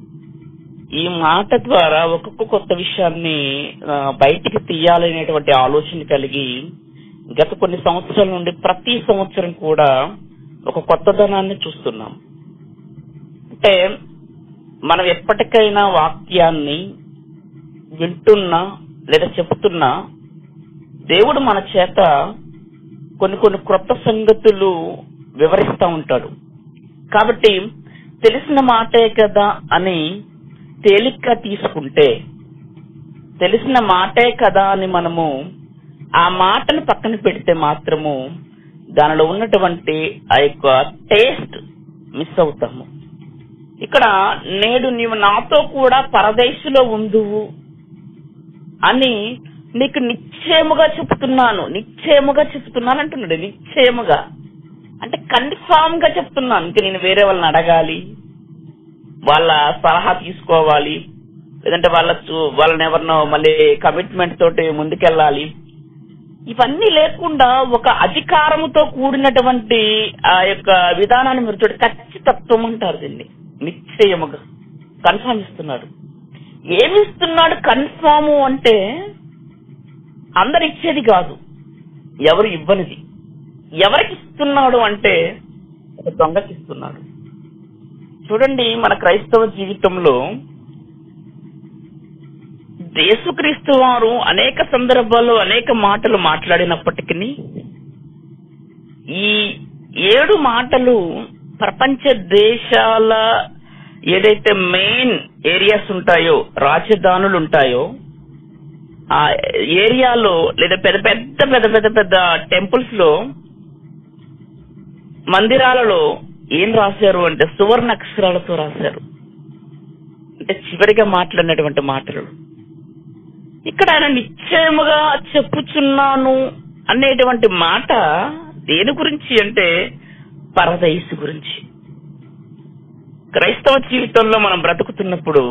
ఈ మాట ద్వారా ఒక్కొక్క కొత్త విషయాన్ని ఆ, బయటికి తీయాలనేటువంటి ఆలోచన కలిగి గత కొన్ని సంవత్సరాల నుండి ప్రతి సంవత్సరం కూడా ఒక కొత్తదనాన్ని చూస్తున్నాం అంటే మనం ఎప్పటికైనా వాక్యాన్ని వింటున్నా లేదా చెబుతున్నా దేవుడు మన చేత కొన్ని కొన్ని క్రొత్త సంగతులు వివరిస్తా ఉంటాడు కాబట్టి తెలిసిన మాటే కదా అని తేలిగ్గా తీసుకుంటే తెలిసిన మాటే కదా అని మనము ఆ మాటను పక్కన పెడితే మాత్రము దానిలో ఉన్నటువంటి ఆ యొక్క టేస్ట్ మిస్ అవుతాము ఇక్కడ నేడు నీవు నాతో కూడా పరదేశంలో ఉందువు అని నీకు నిశ్చయముగా చెప్తున్నాను నిశ్చయముగా చెప్తున్నాను అంటున్నాడు నిశ్చయముగా అంటే కన్ఫామ్ గా చెప్తున్నాను ఇంక నేను వేరే వాళ్ళని అడగాలి వాళ్ళ సలహా తీసుకోవాలి లేదంటే వాళ్ళ చూ- వాళ్ళని ఎవరినో మళ్ళీ కమిట్మెంట్ తోటి ముందుకెళ్ళాలి ఇవన్నీ లేకుండా ఒక అధికారముతో కూడినటువంటి ఆ యొక్క విధానాన్ని మీరు చూడండి ఖచ్చితత్వం అంటారు దీన్ని నిశ్చయముగా కన్ఫర్మ్ ఇస్తున్నాడు ఏమి ఇస్తున్నాడు కన్ఫర్మ్ అంటే అందరు ఇచ్చేది కాదు ఎవరు ఇవ్వనిది ఎవరికి ఇస్తున్నాడు అంటే ఒక దొంగకి ఇస్తున్నాడు చూడండి మన క్రైస్తవ జీవితంలో యేసుక్రీస్తు వారు అనేక సందర్భాల్లో అనేక మాటలు మాట్లాడినప్పటికీ ఈ ఏడు మాటలు ప్రపంచ దేశాల ఏదైతే మెయిన్ ఏరియాస్ ఉంటాయో రాజధానులు ఉంటాయో ఆ ఏరియాలో లేదా పెద్ద పెద్ద పెద్ద పెద్ద పెద్ద టెంపుల్స్ లో మందిరాలలో ఏం రాశారు అంటే సువర్ణ అక్షరాలతో రాశారు అంటే చివరిగా మాట్లాడినటువంటి మాటలు ఇక్కడ ఆయన నిశ్చయముగా చెప్పుచున్నాను అనేటువంటి మాట దేని గురించి అంటే పరదైసు గురించి క్రైస్తవ జీవితంలో మనం బ్రతుకుతున్నప్పుడు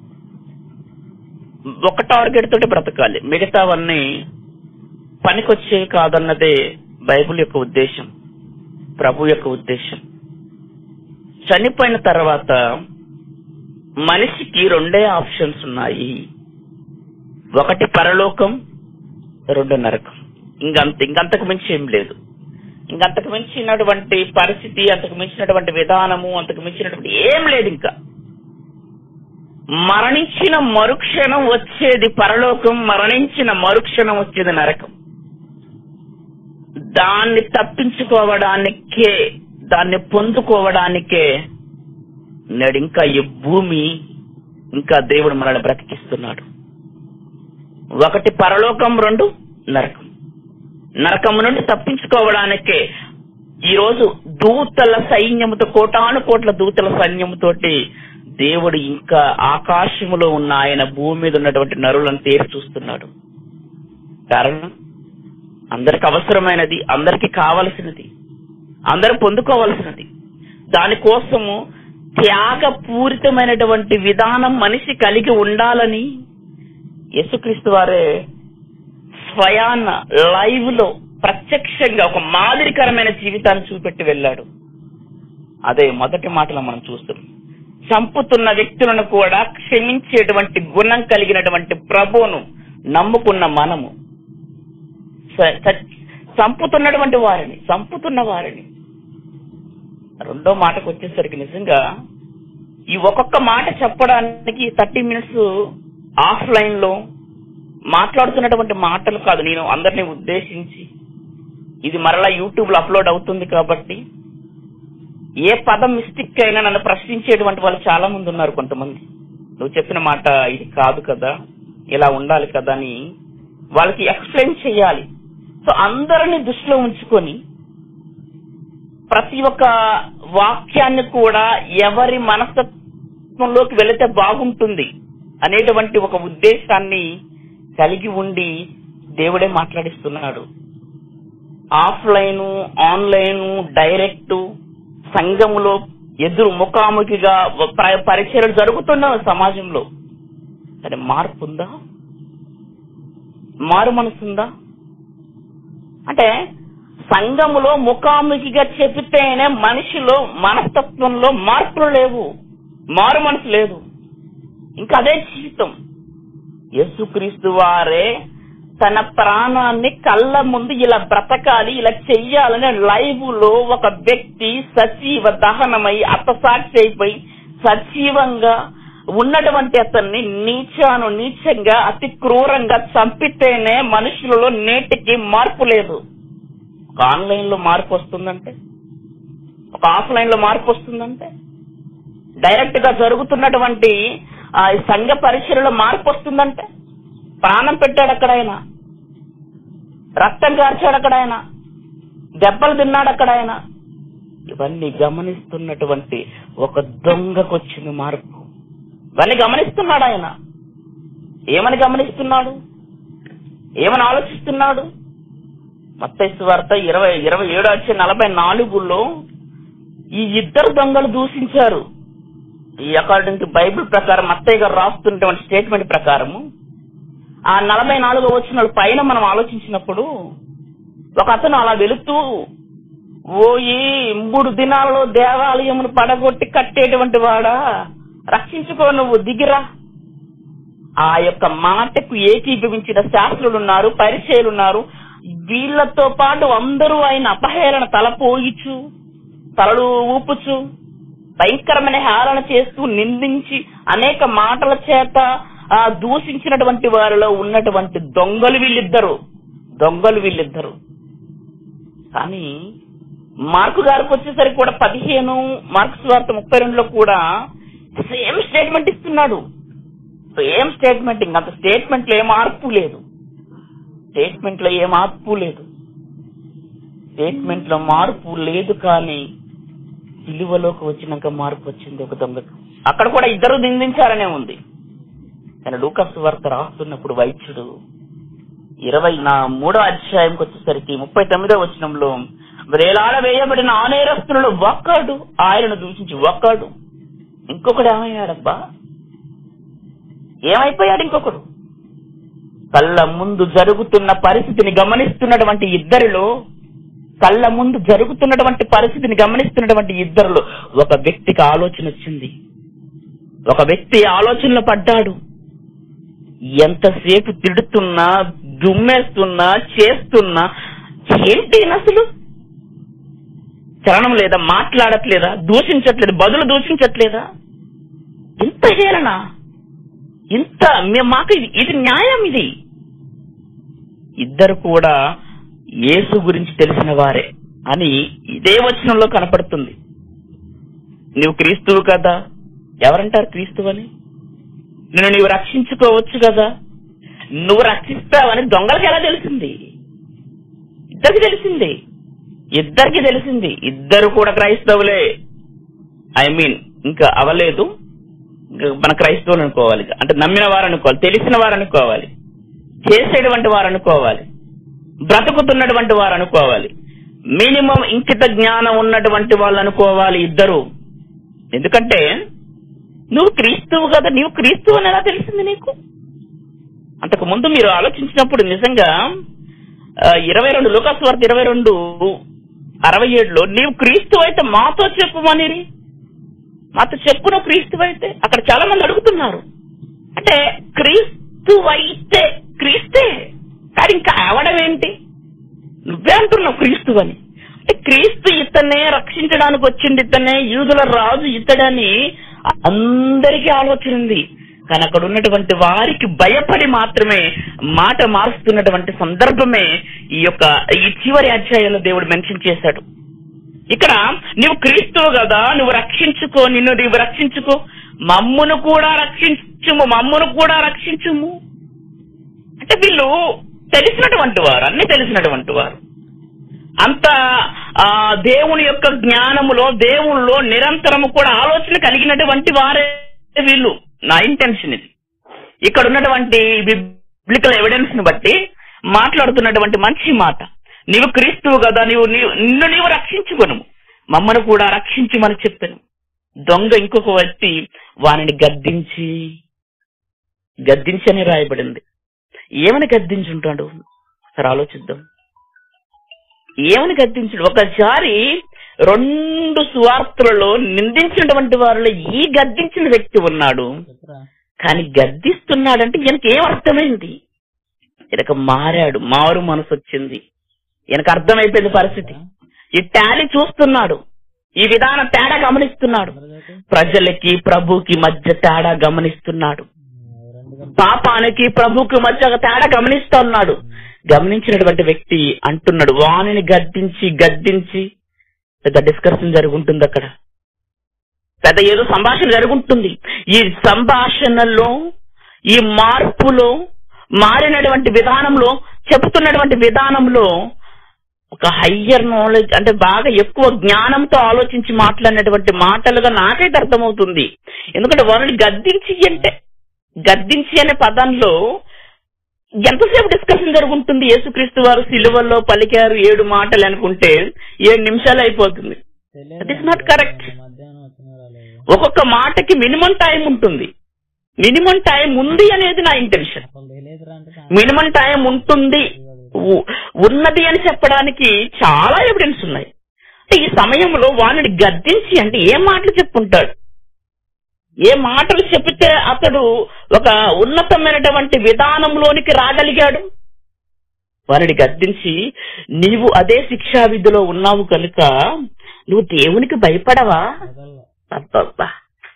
ఒక టార్గెట్ తోటి బ్రతకాలి మిగతావన్నీ పనికొచ్చేవి కాదన్నదే బైబిల్ యొక్క ఉద్దేశం ప్రభు యొక్క ఉద్దేశం చనిపోయిన తర్వాత మనిషికి రెండే ఆప్షన్స్ ఉన్నాయి ఒకటి పరలోకం రెండు నరకం ఇంకంత ఇంకంతకు మించి ఏం లేదు ఇంకంతకు మించినటువంటి పరిస్థితి అంతకు మించినటువంటి విధానము అంతకు మించినటువంటి ఏం లేదు ఇంకా మరణించిన మరుక్షణం వచ్చేది పరలోకం మరణించిన మరుక్షణం వచ్చేది నరకం దాన్ని తప్పించుకోవడానికే దాన్ని పొందుకోవడానికే నేడు ఇంకా ఈ భూమి ఇంకా దేవుడు మనల్ని బ్రతికిస్తున్నాడు ఒకటి పరలోకం రెండు నరకం నరకం నుండి తప్పించుకోవడానికే ఈ రోజు దూతల సైన్యముతో కోటాను కోట్ల దూతల సైన్యముతోటి దేవుడు ఇంకా ఆకాశములో ఉన్న ఆయన భూమి మీద ఉన్నటువంటి నరులను తేరి చూస్తున్నాడు కారణం అందరికి అవసరమైనది అందరికి కావలసినది అందరూ పొందుకోవలసినది దానికోసము త్యాగపూరితమైనటువంటి విధానం మనిషి కలిగి ఉండాలని యేసుక్రీస్తు వారే స్వయాన లైవ్ లో ప్రత్యక్షంగా ఒక మాదిరికరమైన జీవితాన్ని చూపెట్టి వెళ్ళాడు అదే మొదటి మాటలో మనం చూస్తున్నాం చంపుతున్న వ్యక్తులను కూడా క్షమించేటువంటి గుణం కలిగినటువంటి ప్రభువును నమ్ముకున్న మనము స- స- చంపుతున్నటువంటి వారిని చంపుతున్న వారిని రెండో మాటకు వచ్చేసరికి నిజంగా ఈ ఒక్కొక్క మాట చెప్పడానికి థర్టీ మినిట్స్ ఆఫ్లైన్ లో మాట్లాడుతున్నటువంటి మాటలు కాదు నేను అందరినీ ఉద్దేశించి ఇది మరలా యూట్యూబ్ లో అప్లోడ్ అవుతుంది కాబట్టి ఏ పదం మిస్టేక్ అయినా నన్ను ప్రశ్నించేటువంటి వాళ్ళు చాలా మంది ఉన్నారు కొంతమంది నువ్వు చెప్పిన మాట ఇది కాదు కదా ఇలా ఉండాలి కదా అని వాళ్ళకి ఎక్స్ప్లెయిన్ చేయాలి సో అందరిని దృష్టిలో ఉంచుకొని ప్రతి ఒక్క వాక్యాన్ని కూడా ఎవరి మనస్తత్వంలోకి వెళితే బాగుంటుంది అనేటువంటి ఒక ఉద్దేశాన్ని కలిగి ఉండి దేవుడే మాట్లాడిస్తున్నాడు ఆఫ్లైన్ ఆన్లైన్ డైరెక్ట్ సంఘములో ఎదురు ముఖాముఖిగా ప- పరిచయాలు జరుగుతున్న సమాజంలో కానీ మార్పు ఉందా మారు మనసుందా అంటే సంఘములో ముఖాముఖిగా చెబితేనే మనిషిలో మనస్తత్వంలో మార్పులు లేవు మారు మనసు లేదు ఇంకా అదే జీవితం యేసుక్రీస్తు వారే తన ప్రాణాన్ని కళ్ళ ముందు ఇలా బ్రతకాలి ఇలా చెయ్యాలని లైవ్ లో ఒక వ్యక్తి సజీవ దహనమై అత్తసాక్షి అయిపోయి సజీవంగా ఉన్నటువంటి అతన్ని నీచాను నీచంగా అతి క్రూరంగా చంపితేనే మనుషులలో నేటికి మార్పు లేదు ఒక ఆన్లైన్ లో మార్పు వస్తుందంటే ఒక ఆఫ్లైన్ లో మార్పు వస్తుందంటే డైరెక్ట్ గా జరుగుతున్నటువంటి ఆ ఈ సంఘ పరిచయలో మార్పు వస్తుందంటే ప్రాణం పెట్టాడు అక్కడైనా రక్తం కార్చాడు అక్కడైనా దెబ్బలు తిన్నాడు అక్కడైనా ఇవన్నీ గమనిస్తున్నటువంటి ఒక దొంగకు వచ్చింది మార్పు ఇవన్నీ గమనిస్తున్నాడు ఆయన ఏమని గమనిస్తున్నాడు ఏమని ఆలోచిస్తున్నాడు మత్తైసు వార్త ఇరవై ఇరవై ఏడు వచ్చే నలభై నాలుగులో ఈ ఇద్దరు దొంగలు దూషించారు ఈ అకార్డింగ్ టు బైబిల్ ప్రకారం మత్తయ్య గారు రాస్తున్నటువంటి స్టేట్మెంట్ ప్రకారము ఆ నలభై నాలుగో వచ్చిన పైన మనం ఆలోచించినప్పుడు ఒక అతను అలా వెళుతూ ఓ ఈ మూడు దినాలలో దేవాలయమును పడగొట్టి కట్టేటువంటి వాడా రక్షించుకో నువ్వు దిగిరా ఆ యొక్క మాటకు ఏకీభవించిన శాస్త్రులు ఉన్నారు పరిచయులు ఉన్నారు వీళ్ళతో పాటు అందరూ ఆయన అపహేళన తలపోయిచు తలలు ఊపుచు భయంకరమైన హేళన చేస్తూ నిందించి అనేక మాటల చేత ఆ దూషించినటువంటి వారిలో ఉన్నటువంటి దొంగలు వీళ్ళిద్దరు దొంగలు వీళ్ళిద్దరు కానీ మార్కు గారికి వచ్చేసరికి కూడా పదిహేను మార్క్స్ వార్త ముప్పై రెండులో కూడా సేమ్ స్టేట్మెంట్ ఇస్తున్నాడు సేమ్ స్టేట్మెంట్ ఇంక అంత స్టేట్మెంట్ లో ఏ మార్పు లేదు స్టేట్మెంట్ లో ఏ మార్పు లేదు స్టేట్మెంట్ లో మార్పు లేదు కానీ విలువలోకి వచ్చినాక మార్పు వచ్చింది ఒక దొంగకు అక్కడ కూడా ఇద్దరు నిందించారనే ఉంది కానీ లూకస్ వార్త రాస్తున్నప్పుడు వైద్యుడు ఇరవై నా మూడో అధ్యాయంకి వచ్చేసరికి ముప్పై తొమ్మిదో వచనంలో వేలాడ వేయబడిన ఆ నేరస్తులలో ఒక్కడు ఆయనను దూషించి ఒక్కడు ఇంకొకడు ఏమయ్యాడబ్బా ఏమైపోయాడు ఇంకొకడు కళ్ళ ముందు జరుగుతున్న పరిస్థితిని గమనిస్తున్నటువంటి ఇద్దరిలో కళ్ళ ముందు జరుగుతున్నటువంటి పరిస్థితిని గమనిస్తున్నటువంటి ఇద్దరిలో ఒక వ్యక్తికి ఆలోచన వచ్చింది ఒక వ్యక్తి ఆలోచనలో పడ్డాడు ఎంతసేపు తిడుతున్నా దుమ్మేస్తున్నా చేస్తున్నా ఏంటి ఈయన అసలు చలనం లేదా మాట్లాడట్లేదా దూషించట్లేదు బదులు దూషించట్లేదా ఇంత హేళన ఇంత మే- మాకు ఇది ఇది న్యాయం ఇది ఇద్దరు కూడా యేసు గురించి తెలిసిన వారే అని ఇదే వచనంలో కనపడుతుంది నువ్వు క్రీస్తువు కదా ఎవరంటారు క్రీస్తువు అని నిన్ను నీవు రక్షించుకోవచ్చు కదా నువ్వు రక్షిస్తావని దొంగలకి ఎలా తెలిసింది ఇద్దరికి తెలిసింది ఇద్దరికి తెలిసింది ఇద్దరు కూడా క్రైస్తవులే ఐ మీన్ ఇంకా అవలేదు ఇంకా మన క్రైస్తవులు అనుకోవాలి ఇక. అంటే నమ్మిన వారు అనుకోవాలి తెలిసిన వారు అనుకోవాలి చేసేటువంటి వారు అనుకోవాలి బ్రతుకుతున్నటువంటి వారు అనుకోవాలి మినిమం ఇంకిత జ్ఞానం ఉన్నటువంటి వాళ్ళు అనుకోవాలి ఇద్దరు ఎందుకంటే నువ్వు క్రీస్తువు కదా నీవు క్రీస్తువు అని ఎలా తెలిసింది నీకు అంతకు ముందు మీరు ఆలోచించినప్పుడు నిజంగా ఆ, ఇరవై రెండు లోకాస్ వార్త ఇరవై రెండు అరవై ఏడులో నీవు క్రీస్తు అయితే మాతో చెప్పుమని మాతో చెప్పు నువ్వు క్రీస్తు అయితే అక్కడ చాలా మంది అడుగుతున్నారు అంటే క్రీస్తు అయితే క్రీస్తే కానీ ఇంకా అవడం ఏంటి నువ్వే అంటున్నావు క్రీస్తు అని అంటే క్రీస్తు ఇతనే రక్షించడానికి వచ్చింది ఇతనే యూదుల రాజు ఇతడని అందరికీ ఆలోచన ఉంది కానీ అక్కడ ఉన్నటువంటి వారికి భయపడి మాత్రమే మాట మారుస్తున్నటువంటి సందర్భమే ఈ యొక్క ఈ చివరి అధ్యాయంలో దేవుడు మెన్షన్ చేశాడు ఇక్కడ నువ్వు క్రీస్తువు కదా నువ్వు రక్షించుకో నిన్ను నీవు రక్షించుకో మమ్మును కూడా రక్షించుము మమ్మును కూడా రక్షించుము అంటే వీళ్ళు తెలిసినటువంటి వారు అన్ని తెలిసినటువంటి వారు అంత ఆ దేవుని యొక్క జ్ఞానములో దేవునిలో నిరంతరము కూడా ఆలోచన కలిగినటువంటి వారే వీళ్ళు నా ఇంటెన్షన్ ఇది ఇక్కడ ఉన్నటువంటి బిబ్లికల్ ఎవిడెన్స్ ని బట్టి మాట్లాడుతున్నటువంటి మంచి మాట నీవు క్రీస్తువు కదా నీవు నీవు- నిన్ను నీవు రక్షించుకొను మమ్మను కూడా రక్షించమని చెప్పాను దొంగ ఇంకొక వ్యక్తి వానిని గద్దించి గద్దించని రాయబడింది ఏమని గద్దించుంటాడు సరే ఆలోచిద్దాం ఏమని గద్దించుడు ఒకసారి రెండు సువార్తలలో నిందించినటువంటి వారిలో ఈ గద్దించిన వ్యక్తి ఉన్నాడు కానీ గద్దిస్తున్నాడంటే ఈయనకి ఏం అర్థమైంది ఈయనకు మారాడు మారు మనసు వచ్చింది ఈయనకు అర్థమైపోయింది పరిస్థితి ఈ టాలీ చూస్తున్నాడు ఈ విధాన తేడా గమనిస్తున్నాడు ప్రజలకి ప్రభుకి మధ్య తేడా గమనిస్తున్నాడు పాపానికి ప్రభుకి మధ్య ఒక తేడా గమనిస్తున్నాడు గమనించినటువంటి వ్యక్తి అంటున్నాడు వాణిని గద్దించి గద్దించి పెద్ద డిస్కషన్ జరుగుంటుంది అక్కడ పెద్ద ఏదో సంభాషణ జరుగుంటుంది ఈ సంభాషణలో ఈ మార్పులో మారినటువంటి విధానంలో చెప్తున్నటువంటి విధానంలో ఒక హయ్యర్ నాలెడ్జ్ అంటే బాగా ఎక్కువ జ్ఞానంతో ఆలోచించి మాట్లాడినటువంటి మాటలుగా నాకైతే అర్థమవుతుంది ఎందుకంటే వాళ్ళని గద్దించి అంటే గద్దించి అనే పదంలో ఎంతసేపు డిస్కషన్ జరుగుతుంది యేసుక్రీస్తు వారు సిలువల్లో పలికారు ఏడు మాటలు అనుకుంటే ఏడు నిమిషాలు అయిపోతుంది దట్ ఇస్ నాట్ కరెక్ట్ ఒక్కొక్క మాటకి మినిమం టైం ఉంటుంది మినిమం టైం ఉంది అనేది నా ఇంటెన్షన్ మినిమం టైం ఉంటుంది ఉ- ఉన్నది అని చెప్పడానికి చాలా ఎవిడెన్స్ ఉన్నాయి అంటే ఈ సమయంలో వాడిని గద్దించి అంటే ఏం మాటలు చెప్పుకుంటాడు ఏ మాటలు చెబితే అతడు ఒక ఉన్నతమైనటువంటి విధానంలోనికి రాగలిగాడు వారిని గద్దించి నీవు అదే శిక్షా విధిలో ఉన్నావు కనుక నువ్వు దేవునికి భయపడవా అబ్బబ్బా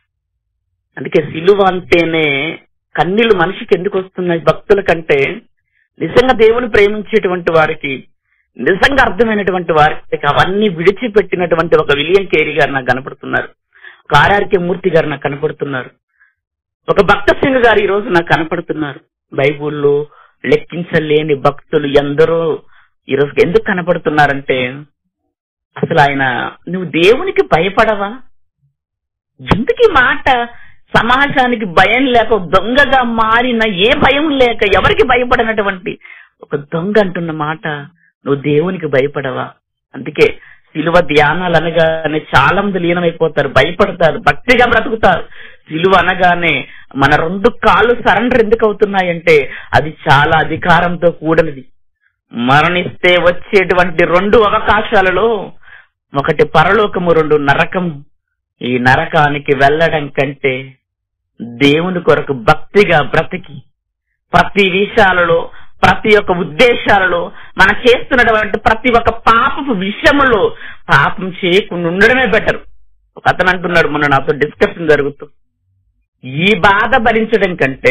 అందుకే సిలువ అంటేనే కన్నీళ్లు మనిషికి ఎందుకు వస్తున్నాయి భక్తుల కంటే నిజంగా దేవుని ప్రేమించేటువంటి వారికి నిజంగా అర్థమైనటువంటి వారికి అవన్నీ విడిచిపెట్టినటువంటి ఒక విలియం కేరీ గారు నాకు కనపడుతున్నారు ఒక ఆర్ఆర్కే మూర్తి గారు నాకు కనపడుతున్నారు ఒక భక్త సింగ్ గారు ఈ రోజు నాకు కనపడుతున్నారు బైబుల్లో లెక్కించలేని భక్తులు ఎందరో ఈ రోజు ఎందుకు కనపడుతున్నారంటే అసలు ఆయన నువ్వు దేవునికి భయపడవా ఎందుకు ఈ మాట సమాజానికి భయం లేక ఒక దొంగగా మారిన ఏ భయం లేక ఎవరికి భయపడినటువంటి ఒక దొంగ అంటున్న మాట నువ్వు దేవునికి భయపడవా అందుకే సిలువ ధ్యానాలు అనగానే చాలా మంది లీనమైపోతారు భయపడతారు భక్తిగా బ్రతుకుతారు సిలువ అనగానే మన రెండు కాళ్ళు సరెండర్ ఎందుకు అవుతున్నాయంటే అది చాలా అధికారంతో కూడినది మరణిస్తే వచ్చేటువంటి రెండు అవకాశాలలో ఒకటి పరలోకము రెండు నరకము ఈ నరకానికి వెళ్ళడం కంటే దేవుని కొరకు భక్తిగా బ్రతికి ప్రతి విషయాలలో ప్రతి ఒక్క ఉద్దేశాలలో మనం చేస్తున్నటువంటి ప్రతి ఒక్క పాపపు విషయములో పాపం చేయకుండా ఉండడమే బెటర్ ఒక అతను అంటున్నాడు మొన్న నాతో డిస్కషన్ జరుగుతూ ఈ బాధ భరించడం కంటే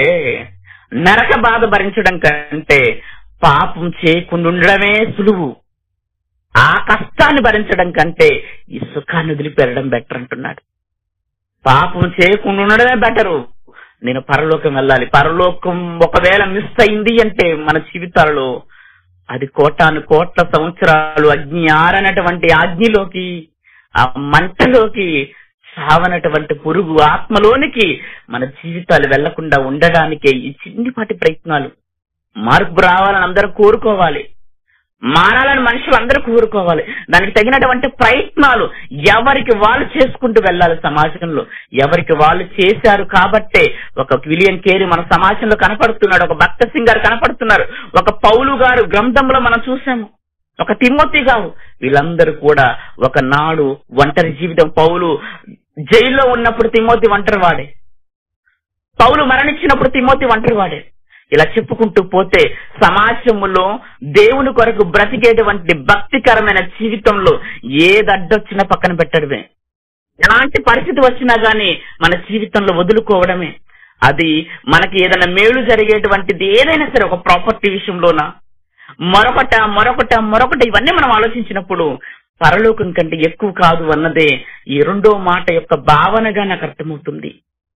నరక బాధ భరించడం కంటే పాపం చేయకుండా ఉండడమే సులువు ఆ కష్టాన్ని భరించడం కంటే ఈ సుఖాన్ని వదిలిపెట్టడం బెటర్ అంటున్నాడు పాపం చేయకుండా ఉండడమే బెటరు నేను పరలోకం వెళ్ళాలి పరలోకం ఒకవేళ మిస్ అయింది అంటే మన జీవితాలలో అది కోటాను కోట్ల సంవత్సరాలు అగ్ని ఆరనటువంటి అగ్నిలోకి ఆ మంటలోకి చావనటువంటి పురుగు ఆత్మలోనికి మన జీవితాలు వెళ్లకుండా ఉండడానికే ఈ చిన్నిపాటి ప్రయత్నాలు మార్పు రావాలని అందరూ కోరుకోవాలి మారాలని మనుషులు అందరూ కోరుకోవాలి దానికి తగినటువంటి ప్రయత్నాలు ఎవరికి వాళ్ళు చేసుకుంటూ వెళ్ళాలి సమాజంలో ఎవరికి వాళ్ళు చేశారు కాబట్టే ఒక విలియం కేరీ మన సమాజంలో కనపడుతున్నాడు ఒక భక్త సింగ్ గారు కనపడుతున్నారు ఒక పౌలు గారు గ్రంథంలో మనం చూసాము ఒక తిమ్మొత్తి గారు వీళ్ళందరూ కూడా ఒక నాడు ఒంటరి జీవితం పౌలు జైల్లో ఉన్నప్పుడు తిమ్మోతి ఒంటరి వాడే పౌలు మరణించినప్పుడు తిమ్మోతి ఒంటరి వాడే ఇలా చెప్పుకుంటూ పోతే సమాజంలో దేవుని కొరకు బ్రతికేటువంటి భక్తికరమైన జీవితంలో ఏది అడ్డొచ్చినా పక్కన పెట్టడమే ఎలాంటి పరిస్థితి వచ్చినా గానీ మన జీవితంలో వదులుకోవడమే అది మనకి ఏదైనా మేలు జరిగేటువంటిది ఏదైనా సరే ఒక ప్రాపర్టీ విషయంలోనా మరొకట మరొకట మరొకట ఇవన్నీ మనం ఆలోచించినప్పుడు పరలోకం కంటే ఎక్కువ కాదు అన్నదే ఈ రెండో మాట యొక్క భావనగా నాకు అర్థమవుతుంది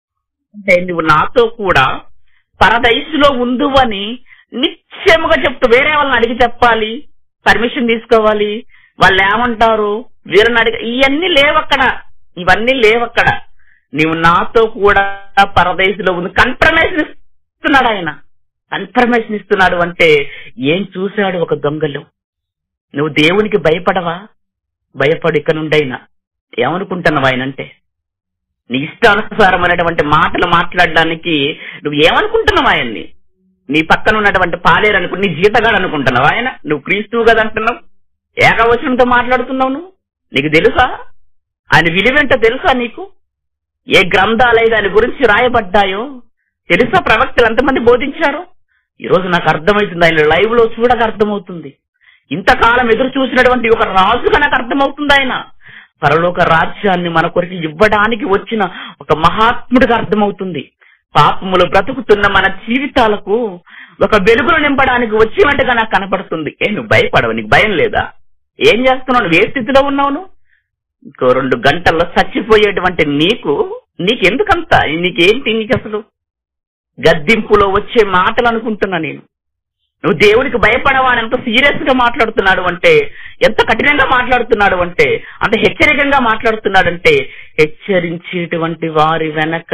అంటే నువ్వు నాతో కూడా పరదైసులో ఉందు అని నిశ్చయముగా చెప్తూ వేరే వాళ్ళని అడిగి చెప్పాలి పర్మిషన్ తీసుకోవాలి వాళ్ళు ఏమంటారు వీరిని అడిగి ఇవన్నీ లేవక్కడ ఇవన్నీ లేవక్కడ నీవు నాతో కూడా పరదేశంలో ఉంది కన్ఫర్మేషన్ ఇస్తున్నాడు ఆయన కన్ఫర్మేషన్ ఇస్తున్నాడు అంటే ఏం చూశాడు ఒక దొంగలు నువ్వు దేవునికి భయపడవా భయపడు ఇక నుండైనా ఏమనుకుంటున్నావు ఆయన అంటే నీ ఇష్టానుసారమైనటువంటి మాటలు మాట్లాడడానికి నువ్వు ఏమనుకుంటున్నావు ఆయన్ని నీ పక్కన ఉన్నటువంటి పాలేరు అనుకుంటు నీ జీతగాడు అనుకుంటున్నావు ఆయన నువ్వు క్రీస్తువు కదా అంటున్నావు ఏకవచనంతో మాట్లాడుతున్నావు నువ్వు నీకు తెలుసా ఆయన విలువేంటో తెలుసా నీకు ఏ గ్రంథాలై దాని గురించి రాయబడ్డాయో తెలుసా ప్రవక్తలు ఎంతమంది బోధించారు ఈ రోజు నాకు అర్థమవుతుంది ఆయన లైవ్ లో చూడక అర్థమవుతుంది ఇంతకాలం ఎదురు చూసినటువంటి ఒక రాజుగా నాకు అర్థమవుతుంది ఆయన పరలోక రాజ్యాన్ని మన కొరకు ఇవ్వడానికి వచ్చిన ఒక మహాత్ముడిగా అర్థమవుతుంది పాపములు బ్రతుకుతున్న మన జీవితాలకు ఒక వెలుగులు నింపడానికి వచ్చినట్టుగా నాకు కనపడుతుంది ఏ నువ్వు భయపడవు నీకు భయం లేదా ఏం చేస్తున్నావు నువ్వు ఏ స్థితిలో ఉన్నావు నువ్వు? ఇంకో రెండు గంటల్లో చచ్చిపోయేటువంటి నీకు నీకెందుకంత నీకేంటి నీకు అసలు గద్దింపులో వచ్చే మాటలు అనుకుంటున్నా నేను నువ్వు దేవుడికి భయపడవా అని ఎంత సీరియస్ గా మాట్లాడుతున్నాడు అంటే ఎంత కఠినంగా మాట్లాడుతున్నాడు అంటే అంత హెచ్చరికంగా మాట్లాడుతున్నాడంటే హెచ్చరించేటువంటి వారి వెనక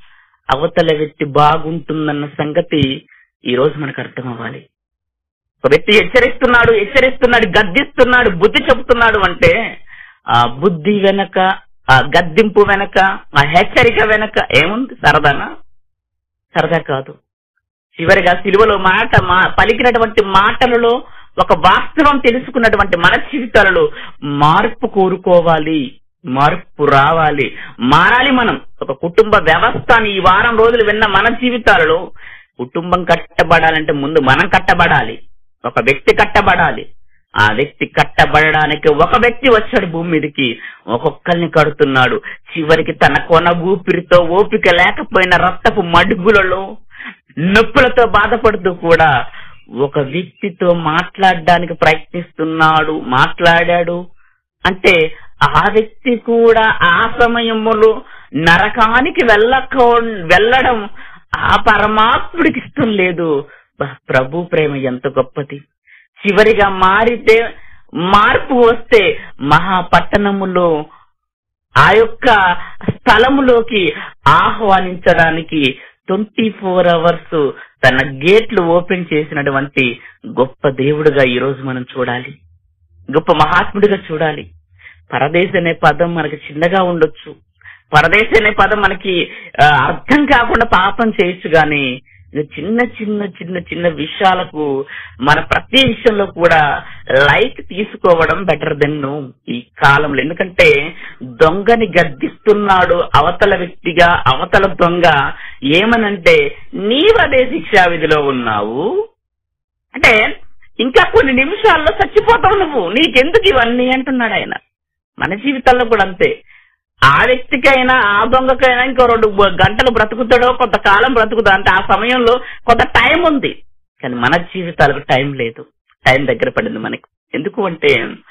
అవతల వ్యక్తి బాగుంటుందన్న సంగతి ఈ రోజు మనకు అర్థం అవ్వాలి ఒక వ్యక్తి హెచ్చరిస్తున్నాడు హెచ్చరిస్తున్నాడు గద్దిస్తున్నాడు బుద్ధి చెబుతున్నాడు అంటే ఆ బుద్ధి వెనక ఆ గద్దింపు వెనక ఆ హెచ్చరిక వెనక ఏముంది సరదానా సరదా కాదు చివరిగా సిలువలో మాట మా పలికినటువంటి మాటలలో ఒక వాస్తవం తెలుసుకున్నటువంటి మన జీవితాలలో మార్పు కోరుకోవాలి మార్పు రావాలి మారాలి మనం ఒక కుటుంబ వ్యవస్థని ఈ వారం రోజులు విన్న మన జీవితాలలో కుటుంబం కట్టబడాలంటే ముందు మనం కట్టబడాలి ఒక వ్యక్తి కట్టబడాలి ఆ వ్యక్తి కట్టబడడానికి ఒక వ్యక్తి వచ్చాడు భూమి మీదకి ఒక్కొక్కరిని కడుతున్నాడు చివరికి తన కొన ఊపిరితో ఓపిక లేకపోయిన రక్తపు మడుగులలో నొప్పులతో బాధపడుతూ కూడా ఒక వ్యక్తితో మాట్లాడడానికి ప్రయత్నిస్తున్నాడు మాట్లాడాడు అంటే ఆ వ్యక్తి కూడా ఆ సమయములో నరకానికి వెళ్ళక వెళ్ళడం ఆ పరమాత్ముడికి ఇష్టం లేదు బా, ప్రభు ప్రేమ ఎంత గొప్పది చివరిగా మారితే మార్పు వస్తే మహాపట్టణములో ఆ యొక్క స్థలములోకి ఆహ్వానించడానికి ట్వంటీ ఫోర్ అవర్స్ తన గేట్లు ఓపెన్ చేసినటువంటి గొప్ప దేవుడుగా ఈ రోజు మనం చూడాలి గొప్ప మహాత్ముడిగా చూడాలి పరదేశ అనే పదం మనకి చిన్నగా ఉండొచ్చు పరదేశ అనే పదం మనకి ఆ, అర్థం కాకుండా పాపం చేయొచ్చు గాని ఇది చిన్న చిన్న చిన్న చిన్న విషయాలకు మన ప్రతి విషయంలో కూడా లైట్ తీసుకోవడం బెటర్ దెన్ ఈ కాలంలో ఎందుకంటే దొంగని గద్దిస్తున్నాడు అవతల వ్యక్తిగా అవతల దొంగ ఏమనంటే నీవు అదే శిక్షా విధిలో ఉన్నావు అంటే ఇంకా కొన్ని నిమిషాల్లో చచ్చిపోతావు నువ్వు నీకెందుకు ఇవన్నీ అంటున్నాడు ఆయన మన జీవితాల్లో కూడా అంతే ఆ వ్యక్తికైనా ఆ దొంగకైనా ఇంకో రెండు బ- గంటలు బ్రతుకుతాడో కొంతకాలం బ్రతుకుతా అంటే ఆ సమయంలో కొంత టైం ఉంది కానీ మన జీవితాలకు టైం లేదు టైం దగ్గర పడింది మనకి ఎందుకు అంటే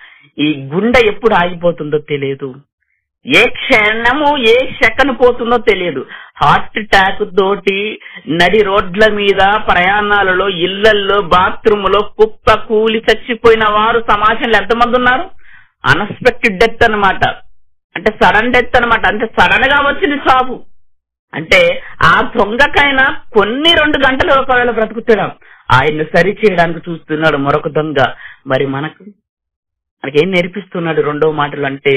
ఈ గుండె ఎప్పుడు ఆగిపోతుందో తెలియదు ఏ క్షణము ఏ సెకను పోతుందో తెలియదు హార్ట్ అటాక్ తోటి నడి రోడ్ల మీద ప్రయాణాలలో ఇళ్లల్లో బాత్రూములో కుప్ప కూలి చచ్చిపోయిన వారు సమాజంలో ఎంతమంది ఉన్నారు అన్ఎక్స్పెక్టెడ్ డెత్ అన్నమాట అంటే సడన్ డెత్ అన్నమాట అంటే సడన్ గా వచ్చింది చావు అంటే ఆ దొంగకైనా కొన్ని రెండు గంటలు ఒకవేళ బ్రతుకుతాడు ఆయన్ని సరి చేయడానికి చూస్తున్నాడు మరొక దొంగ మరి మనకు మనకేం నేర్పిస్తున్నాడు రెండో మాటలు అంటే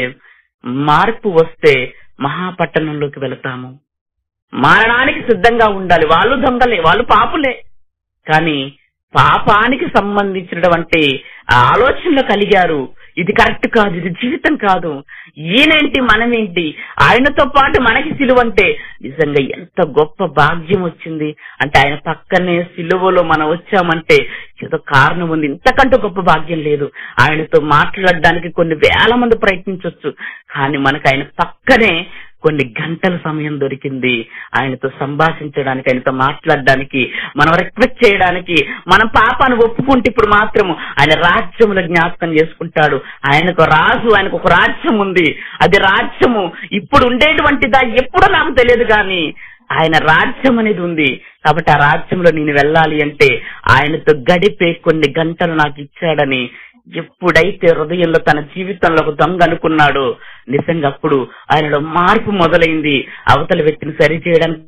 మార్పు వస్తే మహాపట్టణంలోకి వెళతాము మారడానికి సిద్ధంగా ఉండాలి వాళ్ళు దొంగలే వాళ్ళు పాపులే కానీ పాపానికి సంబంధించినటువంటి ఆలోచనలు కలిగారు ఇది కరెక్ట్ కాదు ఇది జీవితం కాదు ఈయనేంటి మనమేంటి ఆయనతో పాటు మనకి సిలువ అంటే నిజంగా ఎంత గొప్ప భాగ్యం వచ్చింది అంటే ఆయన పక్కనే సిలువలో మనం వచ్చామంటే ఏదో కారణం ఉంది ఇంతకంటే గొప్ప భాగ్యం లేదు ఆయనతో మాట్లాడడానికి కొన్ని వేల మంది ప్రయత్నించవచ్చు కానీ మనకు ఆయన పక్కనే కొన్ని గంటల సమయం దొరికింది ఆయనతో సంభాషించడానికి ఆయనతో మాట్లాడడానికి మనం రిక్వెస్ట్ చేయడానికి మనం పాపాన్ని ఒప్పుకుంటే ఇప్పుడు మాత్రము ఆయన రాజ్యముల జ్ఞాపకం చేసుకుంటాడు ఆయనకు రాజు ఆయనకు ఒక రాజ్యం ఉంది అది రాజ్యము ఇప్పుడు ఉండేటువంటిదా ఎప్పుడో నాకు తెలియదు కానీ ఆయన రాజ్యం అనేది ఉంది కాబట్టి ఆ రాజ్యంలో నేను వెళ్ళాలి అంటే ఆయనతో గడిపే కొన్ని గంటలు నాకు ఇచ్చాడని ఎప్పుడైతే హృదయంలో తన జీవితంలో ఒక దొంగ అనుకున్నాడో నిజంగా అప్పుడు ఆయనలో మార్పు మొదలైంది అవతల వ్యక్తిని సరి చేయడానికి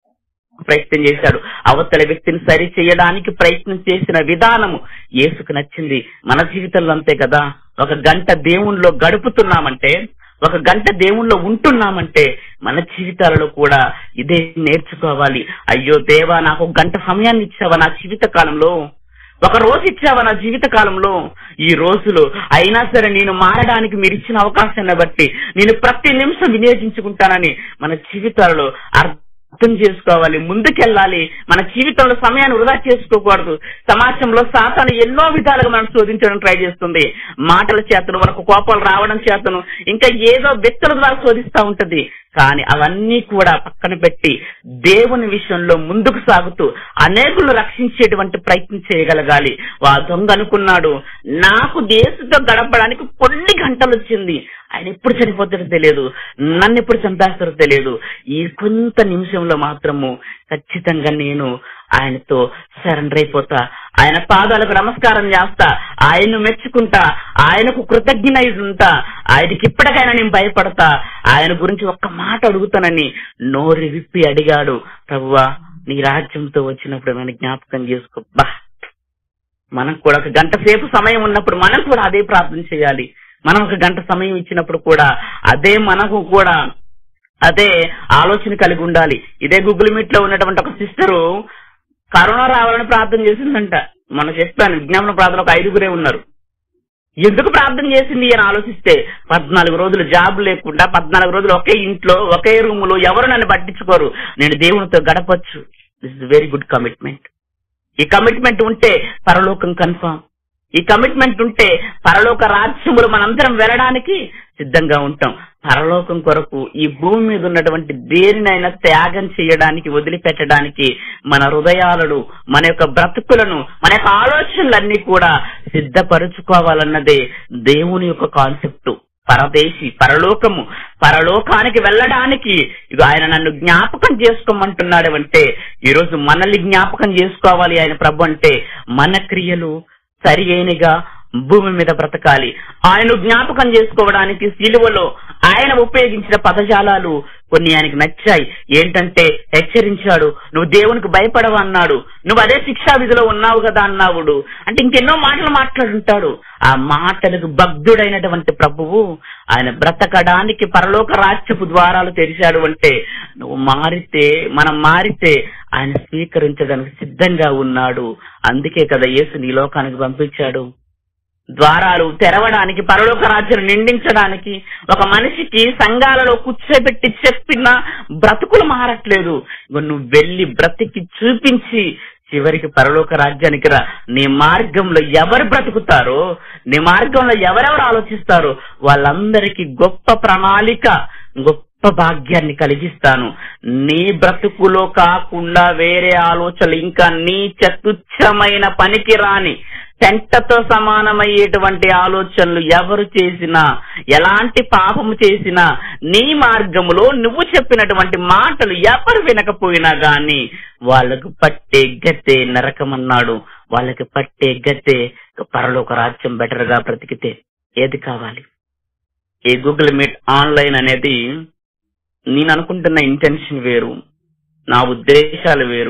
ప్రయత్నం చేశాడు అవతల వ్యక్తిని సరి చేయడానికి ప్రయత్నం చేసిన విధానము యేసుకు నచ్చింది మన జీవితంలో అంతే కదా ఒక గంట దేవుణ్ణిలో గడుపుతున్నామంటే ఒక గంట దేవుణ్ణిలో ఉంటున్నామంటే మన జీవితాలలో కూడా ఇదే నేర్చుకోవాలి అయ్యో దేవా నాకు ఒక గంట సమయాన్ని ఇచ్చావా నా జీవిత కాలంలో ఒక రోజు ఇచ్చావా నా జీవిత కాలంలో ఈ రోజులో అయినా సరే నేను మారడానికి మీరు ఇచ్చిన అవకాశాన్ని బట్టి నేను ప్రతి నిమిషం వినియోగించుకుంటానని మన జీవితాలలో అర్థం చేసుకోవాలి ముందుకెళ్ళాలి మన జీవితంలో సమయాన్ని వృధా చేసుకోకూడదు సమాజంలో సాతాను ఎన్నో విధాలుగా మనం శోధించడం ట్రై చేస్తుంది మాటల చేతను మనకు కోపాలు రావడం చేతను ఇంకా ఏదో వ్యక్తుల ద్వారా శోధిస్తా ఉంటది కానీ అవన్నీ కూడా పక్కన పెట్టి దేవుని విషయంలో ముందుకు సాగుతూ అనేకులను రక్షించేటువంటి ప్రయత్నం చేయగలగాలి వా దొంగ అనుకున్నాడు నాకు దేశంతో గడపడానికి కొన్ని గంటలు వచ్చింది ఆయన ఎప్పుడు చనిపోతాడో తెలియదు నన్ను ఎప్పుడు చంపేస్తారో తెలియదు ఈ కొంత నిమిషంలో మాత్రము ఖచ్చితంగా నేను ఆయనతో సరెండర్ అయిపోతా ఆయన పాదాలకు నమస్కారం చేస్తా ఆయన్ను మెచ్చుకుంటా ఆయనకు కృతజ్ఞ ఉంటా ఆయనకి ఇప్పటికైనా నేను భయపడతా ఆయన గురించి ఒక్క మాట అడుగుతానని నోరు విప్పి అడిగాడు ప్రభువా నీ రాజ్యంతో వచ్చినప్పుడు నన్ను జ్ఞాపకం చేసుకో బా మనం కూడా ఒక గంట సేపు సమయం ఉన్నప్పుడు మనం కూడా అదే ప్రార్థన చేయాలి మనం ఒక గంట సమయం ఇచ్చినప్పుడు కూడా అదే మనకు కూడా అదే ఆలోచన కలిగి ఉండాలి ఇదే గూగుల్ మీట్ లో ఉన్నటువంటి ఒక సిస్టరు కరోనా రావాలని ప్రార్థన చేసిందంట మనం చెప్పాను విజ్ఞాపన ప్రార్థన ఒక ఐదుగురే ఉన్నారు ఎందుకు ప్రార్థన చేసింది అని ఆలోచిస్తే పద్నాలుగు రోజులు జాబ్ లేకుండా పద్నాలుగు రోజులు ఒకే ఇంట్లో ఒకే రూములో ఎవరు నన్ను పట్టించుకోరు నేను దేవునితో గడపచ్చు this is very good commitment ఈ కమిట్మెంట్ ఉంటే పరలోకం కన్ఫామ్ ఈ కమిట్మెంట్ ఉంటే పరలోక రాజ్యములు మనందరం వెళ్ళడానికి సిద్ధంగా ఉంటాం పరలోకం కొరకు ఈ భూమి మీద ఉన్నటువంటి దేనినైనా త్యాగం చేయడానికి వదిలిపెట్టడానికి మన హృదయాలను మన యొక్క బ్రతుకులను మన యొక్క ఆలోచనలన్నీ కూడా సిద్ధపరుచుకోవాలన్నదే దేవుని యొక్క కాన్సెప్ట్ పరదేశి పరలోకము పరలోకానికి వెళ్ళడానికి ఇక ఆయన నన్ను జ్ఞాపకం చేసుకోమంటున్నాడు అంటే ఈరోజు మనల్ని జ్ఞాపకం చేసుకోవాలి ఆయన ప్రభు అంటే మన క్రియలు సరి అయినగా భూమి మీద బ్రతకాలి ఆయన జ్ఞాపకం చేసుకోవడానికి సిలువలో ఆయన ఉపయోగించిన పదజాలాలు కొన్ని ఆయనకి నచ్చాయి ఏంటంటే హెచ్చరించాడు నువ్వు దేవునికి భయపడవు అన్నాడు నువ్వు అదే శిక్షా విధిలో ఉన్నావు కదా అన్నావుడు అంటే ఇంకెన్నో మాటలు మాట్లాడుంటాడు ఆ మాటలకు భక్తుడైనటువంటి ప్రభువు ఆయన బ్రతకడానికి పరలోక రాజ్యపు ద్వారాలు తెరిచాడు అంటే నువ్వు మారితే మనం మారితే ఆయన స్వీకరించడానికి సిద్ధంగా ఉన్నాడు అందుకే కదా యేసు నీ లోకానికి పంపించాడు ద్వారాలు తెరవడానికి పరలోక రాజ్యం నిండించడానికి ఒక మనిషికి సంఘాలలో కూర్చోబెట్టి చెప్పిన బ్రతుకులు మారట్లేదు ఇగో నువ్వు వెళ్ళి బ్రతికి చూపించి చివరికి పరలోక రాజ్యానికి రా నీ మార్గంలో ఎవరు బ్రతుకుతారో నీ మార్గంలో ఎవరెవరు ఆలోచిస్తారో వాళ్ళందరికీ గొప్ప ప్రణాళిక గొప్ప భాగ్యాన్ని కలిగిస్తాను నీ బ్రతుకులో కాకుండా వేరే ఆలోచనలు ఇంకా నీచ తుచ్చమైన పనికి రాని పెంటతో సమానమయ్యేటువంటి ఆలోచనలు ఎవరు చేసినా ఎలాంటి పాపము చేసినా నీ మార్గములో నువ్వు చెప్పినటువంటి మాటలు ఎవరు వినకపోయినా గాని వాళ్ళకు పట్టే గతే నరకమన్నాడు వాళ్ళకి పట్టే గతే పరలోక రాజ్యం బెటర్ గా బ్రతికితే ఏది కావాలి ఈ గూగుల్ మీట్ ఆన్లైన్ అనేది నేను అనుకుంటున్న ఇంటెన్షన్ వేరు నా ఉద్దేశాలు వేరు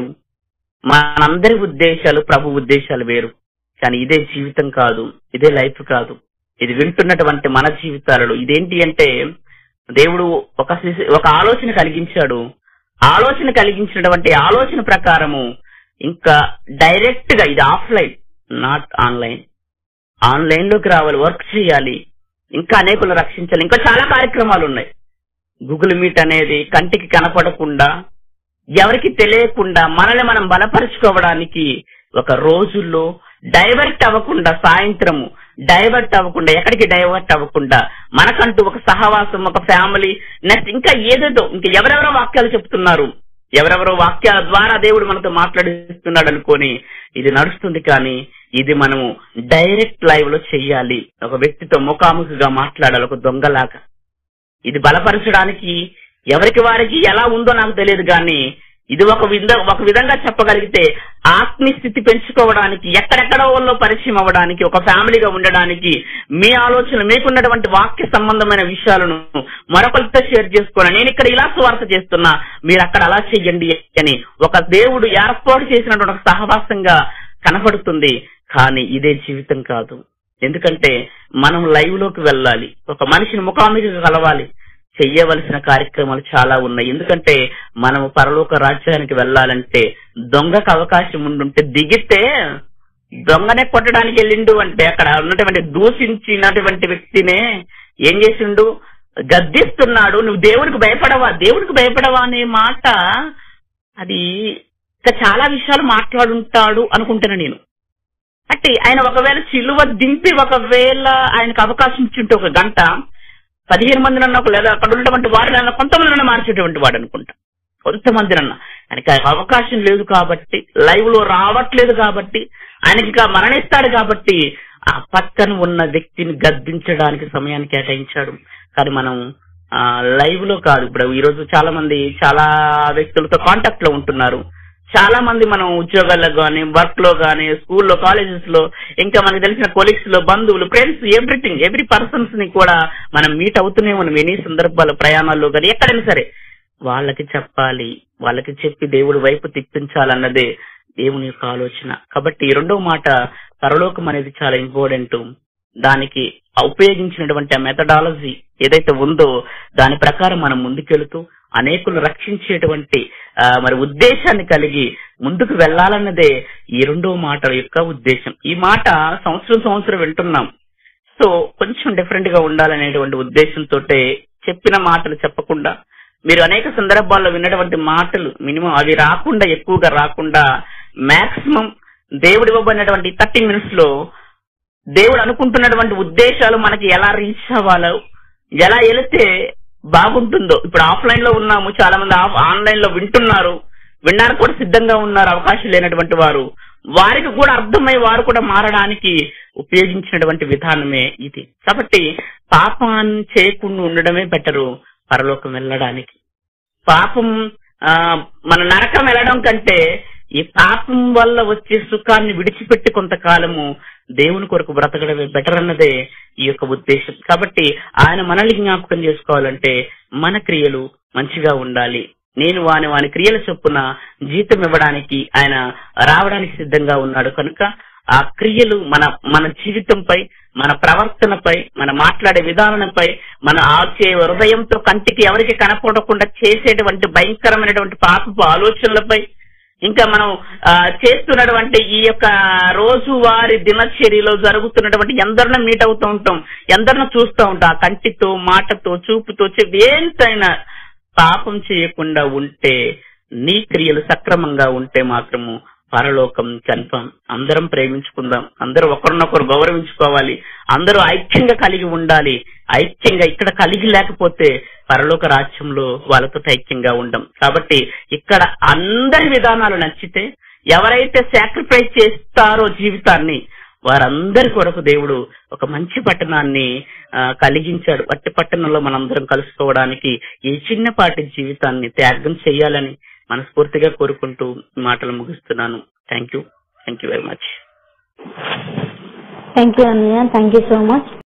మనందరి ఉద్దేశాలు ప్రభు ఉద్దేశాలు వేరు కానీ ఇదే జీవితం కాదు ఇదే లైఫ్ కాదు ఇది వింటున్నటువంటి మన జీవితాలలో ఇదేంటి అంటే దేవుడు ఒక శిశు- ఒక ఆలోచన కలిగించాడు ఆలోచన కలిగించినటువంటి ఆలోచన ప్రకారము ఇంకా డైరెక్ట్ గా ఇది ఆఫ్లైన్ నాట్ ఆన్లైన్ ఆన్లైన్ లోకి రావాలి వర్క్ చేయాలి ఇంకా అనేకులు రక్షించాలి ఇంకా చాలా కార్యక్రమాలు ఉన్నాయి గూగుల్ మీట్ అనేది కంటికి కనపడకుండా ఎవరికి తెలియకుండా మనల్ని మనం బలపరుచుకోవడానికి ఒక రోజుల్లో డైవర్ట్ అవ్వకుండా సాయంత్రము డైవర్ట్ అవ్వకుండా ఎక్కడికి డైవర్ట్ అవ్వకుండా మనకంటూ ఒక సహవాసం ఒక ఫ్యామిలీ నెక్స్ట్ ఇంకా ఏదేదో ఇంకా ఎవరెవరో వాక్యాలు చెప్తున్నారు ఎవరెవరో వాక్యాల ద్వారా దేవుడు మనతో మాట్లాడిస్తున్నాడు అనుకొని ఇది నడుస్తుంది కానీ ఇది మనము డైరెక్ట్ లైవ్ లో చెయ్యాలి ఒక వ్యక్తితో ముఖాముఖిగా మాట్లాడాలి ఒక దొంగలాగా ఇది బలపరచడానికి ఎవరికి వారికి ఎలా ఉందో నాకు తెలియదు కానీ ఇది ఒక విధ ఒక విధంగా చెప్పగలిగితే ఆత్మీయ స్థితి పెంచుకోవడానికి ఎక్కడెక్కడో వాళ్ళు పరిచయం అవ్వడానికి ఒక ఫ్యామిలీగా ఉండడానికి మీ ఆలోచన మీకున్నటువంటి వాక్య సంబంధమైన విషయాలను మరొకరితో షేర్ చేసుకోవాలి నేను ఇక్కడ ఇలా స్వార్థ చేస్తున్నా మీరు అక్కడ అలా చెయ్యండి అని ఒక దేవుడు ఏర్పాటు చేసినటువంటి ఒక సహవాసంగా కనపడుతుంది కానీ ఇదే జీవితం కాదు ఎందుకంటే మనం లైవ్ లోకి వెళ్ళాలి ఒక మనిషిని ముఖాముఖిగా కలవాలి చెయ్యవలసిన కార్యక్రమాలు చాలా ఉన్నాయి ఎందుకంటే మనం పరలోక రాజ్యానికి వెళ్ళాలంటే దొంగకు అవకాశం ఉండుంటే దిగితే దొంగనే కొట్టడానికి వెళ్ళిండు అంటే అక్కడ ఉన్నటువంటి దూషించినటువంటి వ్యక్తినే ఏం చేసిండు గద్దిస్తున్నాడు నువ్వు దేవుడికి భయపడవా దేవుడికి భయపడవా అనే మాట అది ఇంకా చాలా విషయాలు మాట్లాడుంటాడు అనుకుంటున్నా నేను అంటే ఆయన ఒకవేళ చిలువ దింపి ఒకవేళ ఆయనకు అవకాశం ఇచ్చింటే ఒక గంట పదిహేను మంది నన్న ఒక లేదా అక్కడ ఉన్నటువంటి వారినన్నా కొంతమంది మార్చేటువంటి వాడు అనుకుంటా కొంతమంది నన్న ఆయనకి ఆ అవకాశం లేదు కాబట్టి లైవ్ లో రావట్లేదు కాబట్టి ఆయనకి ఇంకా మరణిస్తాడు కాబట్టి ఆ పక్కన ఉన్న వ్యక్తిని గద్దించడానికి సమయాన్ని కేటాయించాడు కానీ మనం ఆ లైవ్ లో కాదు ఇప్పుడు ఈ రోజు చాలా మంది చాలా వ్యక్తులతో కాంటాక్ట్ లో ఉంటున్నారు చాలా మంది మనం ఉద్యోగాల్లో గానీ వర్క్ లో గానీ స్కూల్లో కాలేజెస్ లో ఇంకా మనకి తెలిసిన కొలీగ్స్ లో బంధువులు ఫ్రెండ్స్ ఎవ్రీథింగ్ ఎవ్రీ పర్సన్స్ ని కూడా మనం మీట్ అవుతూనే మనం ఎన్ని సందర్భాలు ప్రయాణాల్లో కానీ ఎక్కడైనా సరే వాళ్ళకి చెప్పాలి వాళ్ళకి చెప్పి దేవుడి వైపు తిప్పించాలన్నదే దేవుని యొక్క ఆలోచన కాబట్టి ఈ రెండో మాట పరలోకం అనేది చాలా ఇంపార్టెంట్ దానికి ఉపయోగించినటువంటి ఆ మెథడాలజీ ఏదైతే ఉందో దాని ప్రకారం మనం ముందుకెళ్తూ అనేకులు రక్షించేటువంటి ఆ, మరి ఉద్దేశాన్ని కలిగి ముందుకు వెళ్లాలన్నదే ఈ రెండో మాట యొక్క ఉద్దేశం ఈ మాట సంవత్సరం సంవత్సరం వింటున్నాం తో కొంచెం డిఫరెంట్ గా ఉండాలనేటువంటి ఉద్దేశంతో చెప్పిన మాటలు చెప్పకుండా మీరు అనేక సందర్భాల్లో విన్నటువంటి మాటలు మినిమం అవి రాకుండా ఎక్కువగా రాకుండా మాక్సిమం దేవుడు ఇవ్వబడినటువంటి థర్టీ మినిట్స్ లో దేవుడు అనుకుంటున్నటువంటి ఉద్దేశాలు మనకి ఎలా రీచ్ అవ్వాలో ఎలా వెళితే బాగుంటుందో ఇప్పుడు ఆఫ్లైన్ లో ఉన్నాము చాలా మంది ఆన్లైన్ లో వింటున్నారు వినడానికి కూడా సిద్ధంగా ఉన్నారు అవకాశం లేనటువంటి వారు వారికి కూడా అర్థమై వారు కూడా మారడానికి ఉపయోగించినటువంటి విధానమే ఇది కాబట్టి పాపాన్ని చేయకుండా ఉండడమే బెటరు పరలోకం వెళ్ళడానికి పాపం ఆ, మన నరకం వెళ్ళడం కంటే ఈ పాపం వల్ల వచ్చే సుఖాన్ని విడిచిపెట్టి కొంతకాలము దేవుని కొరకు బ్రతకడమే బెటర్ అన్నదే ఈ యొక్క ఉద్దేశం కాబట్టి ఆయన మనల్ని జ్ఞాపకం చేసుకోవాలంటే మన క్రియలు మంచిగా ఉండాలి నేను వాని వాని క్రియల చొప్పున జీతం ఇవ్వడానికి ఆయన రావడానికి సిద్ధంగా ఉన్నాడు కనుక ఆ క్రియలు మన మన జీవితంపై మన ప్రవర్తనపై మన మాట్లాడే విధానంపై మన ఆచే హృదయంతో కంటికి ఎవరికి కనపడకుండా చేసేటువంటి భయంకరమైనటువంటి పాపపు ఆలోచనలపై ఇంకా మనం ఆ, చేస్తున్నటువంటి ఈ యొక్క రోజువారి దినచర్యలో జరుగుతున్నటువంటి ఎందరినో మీట్ అవుతూ ఉంటాం ఎందరినో చూస్తూ ఉంటాం ఆ కంటితో మాటతో చూపుతో చెవి ఏంతైనా పాపం చేయకుండా ఉంటే నీ క్రియలు సక్రమంగా ఉంటే మాత్రము పరలోకం కన్ఫర్మ్ అందరం ప్రేమించుకుందాం అందరూ ఒకరినొకరు గౌరవించుకోవాలి అందరూ ఐక్యంగా కలిగి ఉండాలి ఐక్యంగా ఇక్కడ కలిగి లేకపోతే పరలోక రాజ్యంలో వాళ్ళతో ఐక్యంగా ఉండం కాబట్టి ఇక్కడ అందరి విధానాలు నచ్చితే ఎవరైతే సాక్రిఫైస్ చేస్తారో జీవితాన్ని వారందరి కొరకు దేవుడు ఒక మంచి పట్టణాన్ని ఆ, కలిగించాడు అట్టి పట్టణంలో మనందరం కలుసుకోవడానికి ఈ చిన్నపాటి జీవితాన్ని త్యాగం చేయాలని మనస్ఫూర్తిగా కోరుకుంటూ ఈ మాటలు ముగిస్తున్నాను thank you thank you very much thank you అన్నయ్య థ్యాంక్ యూ సో మచ్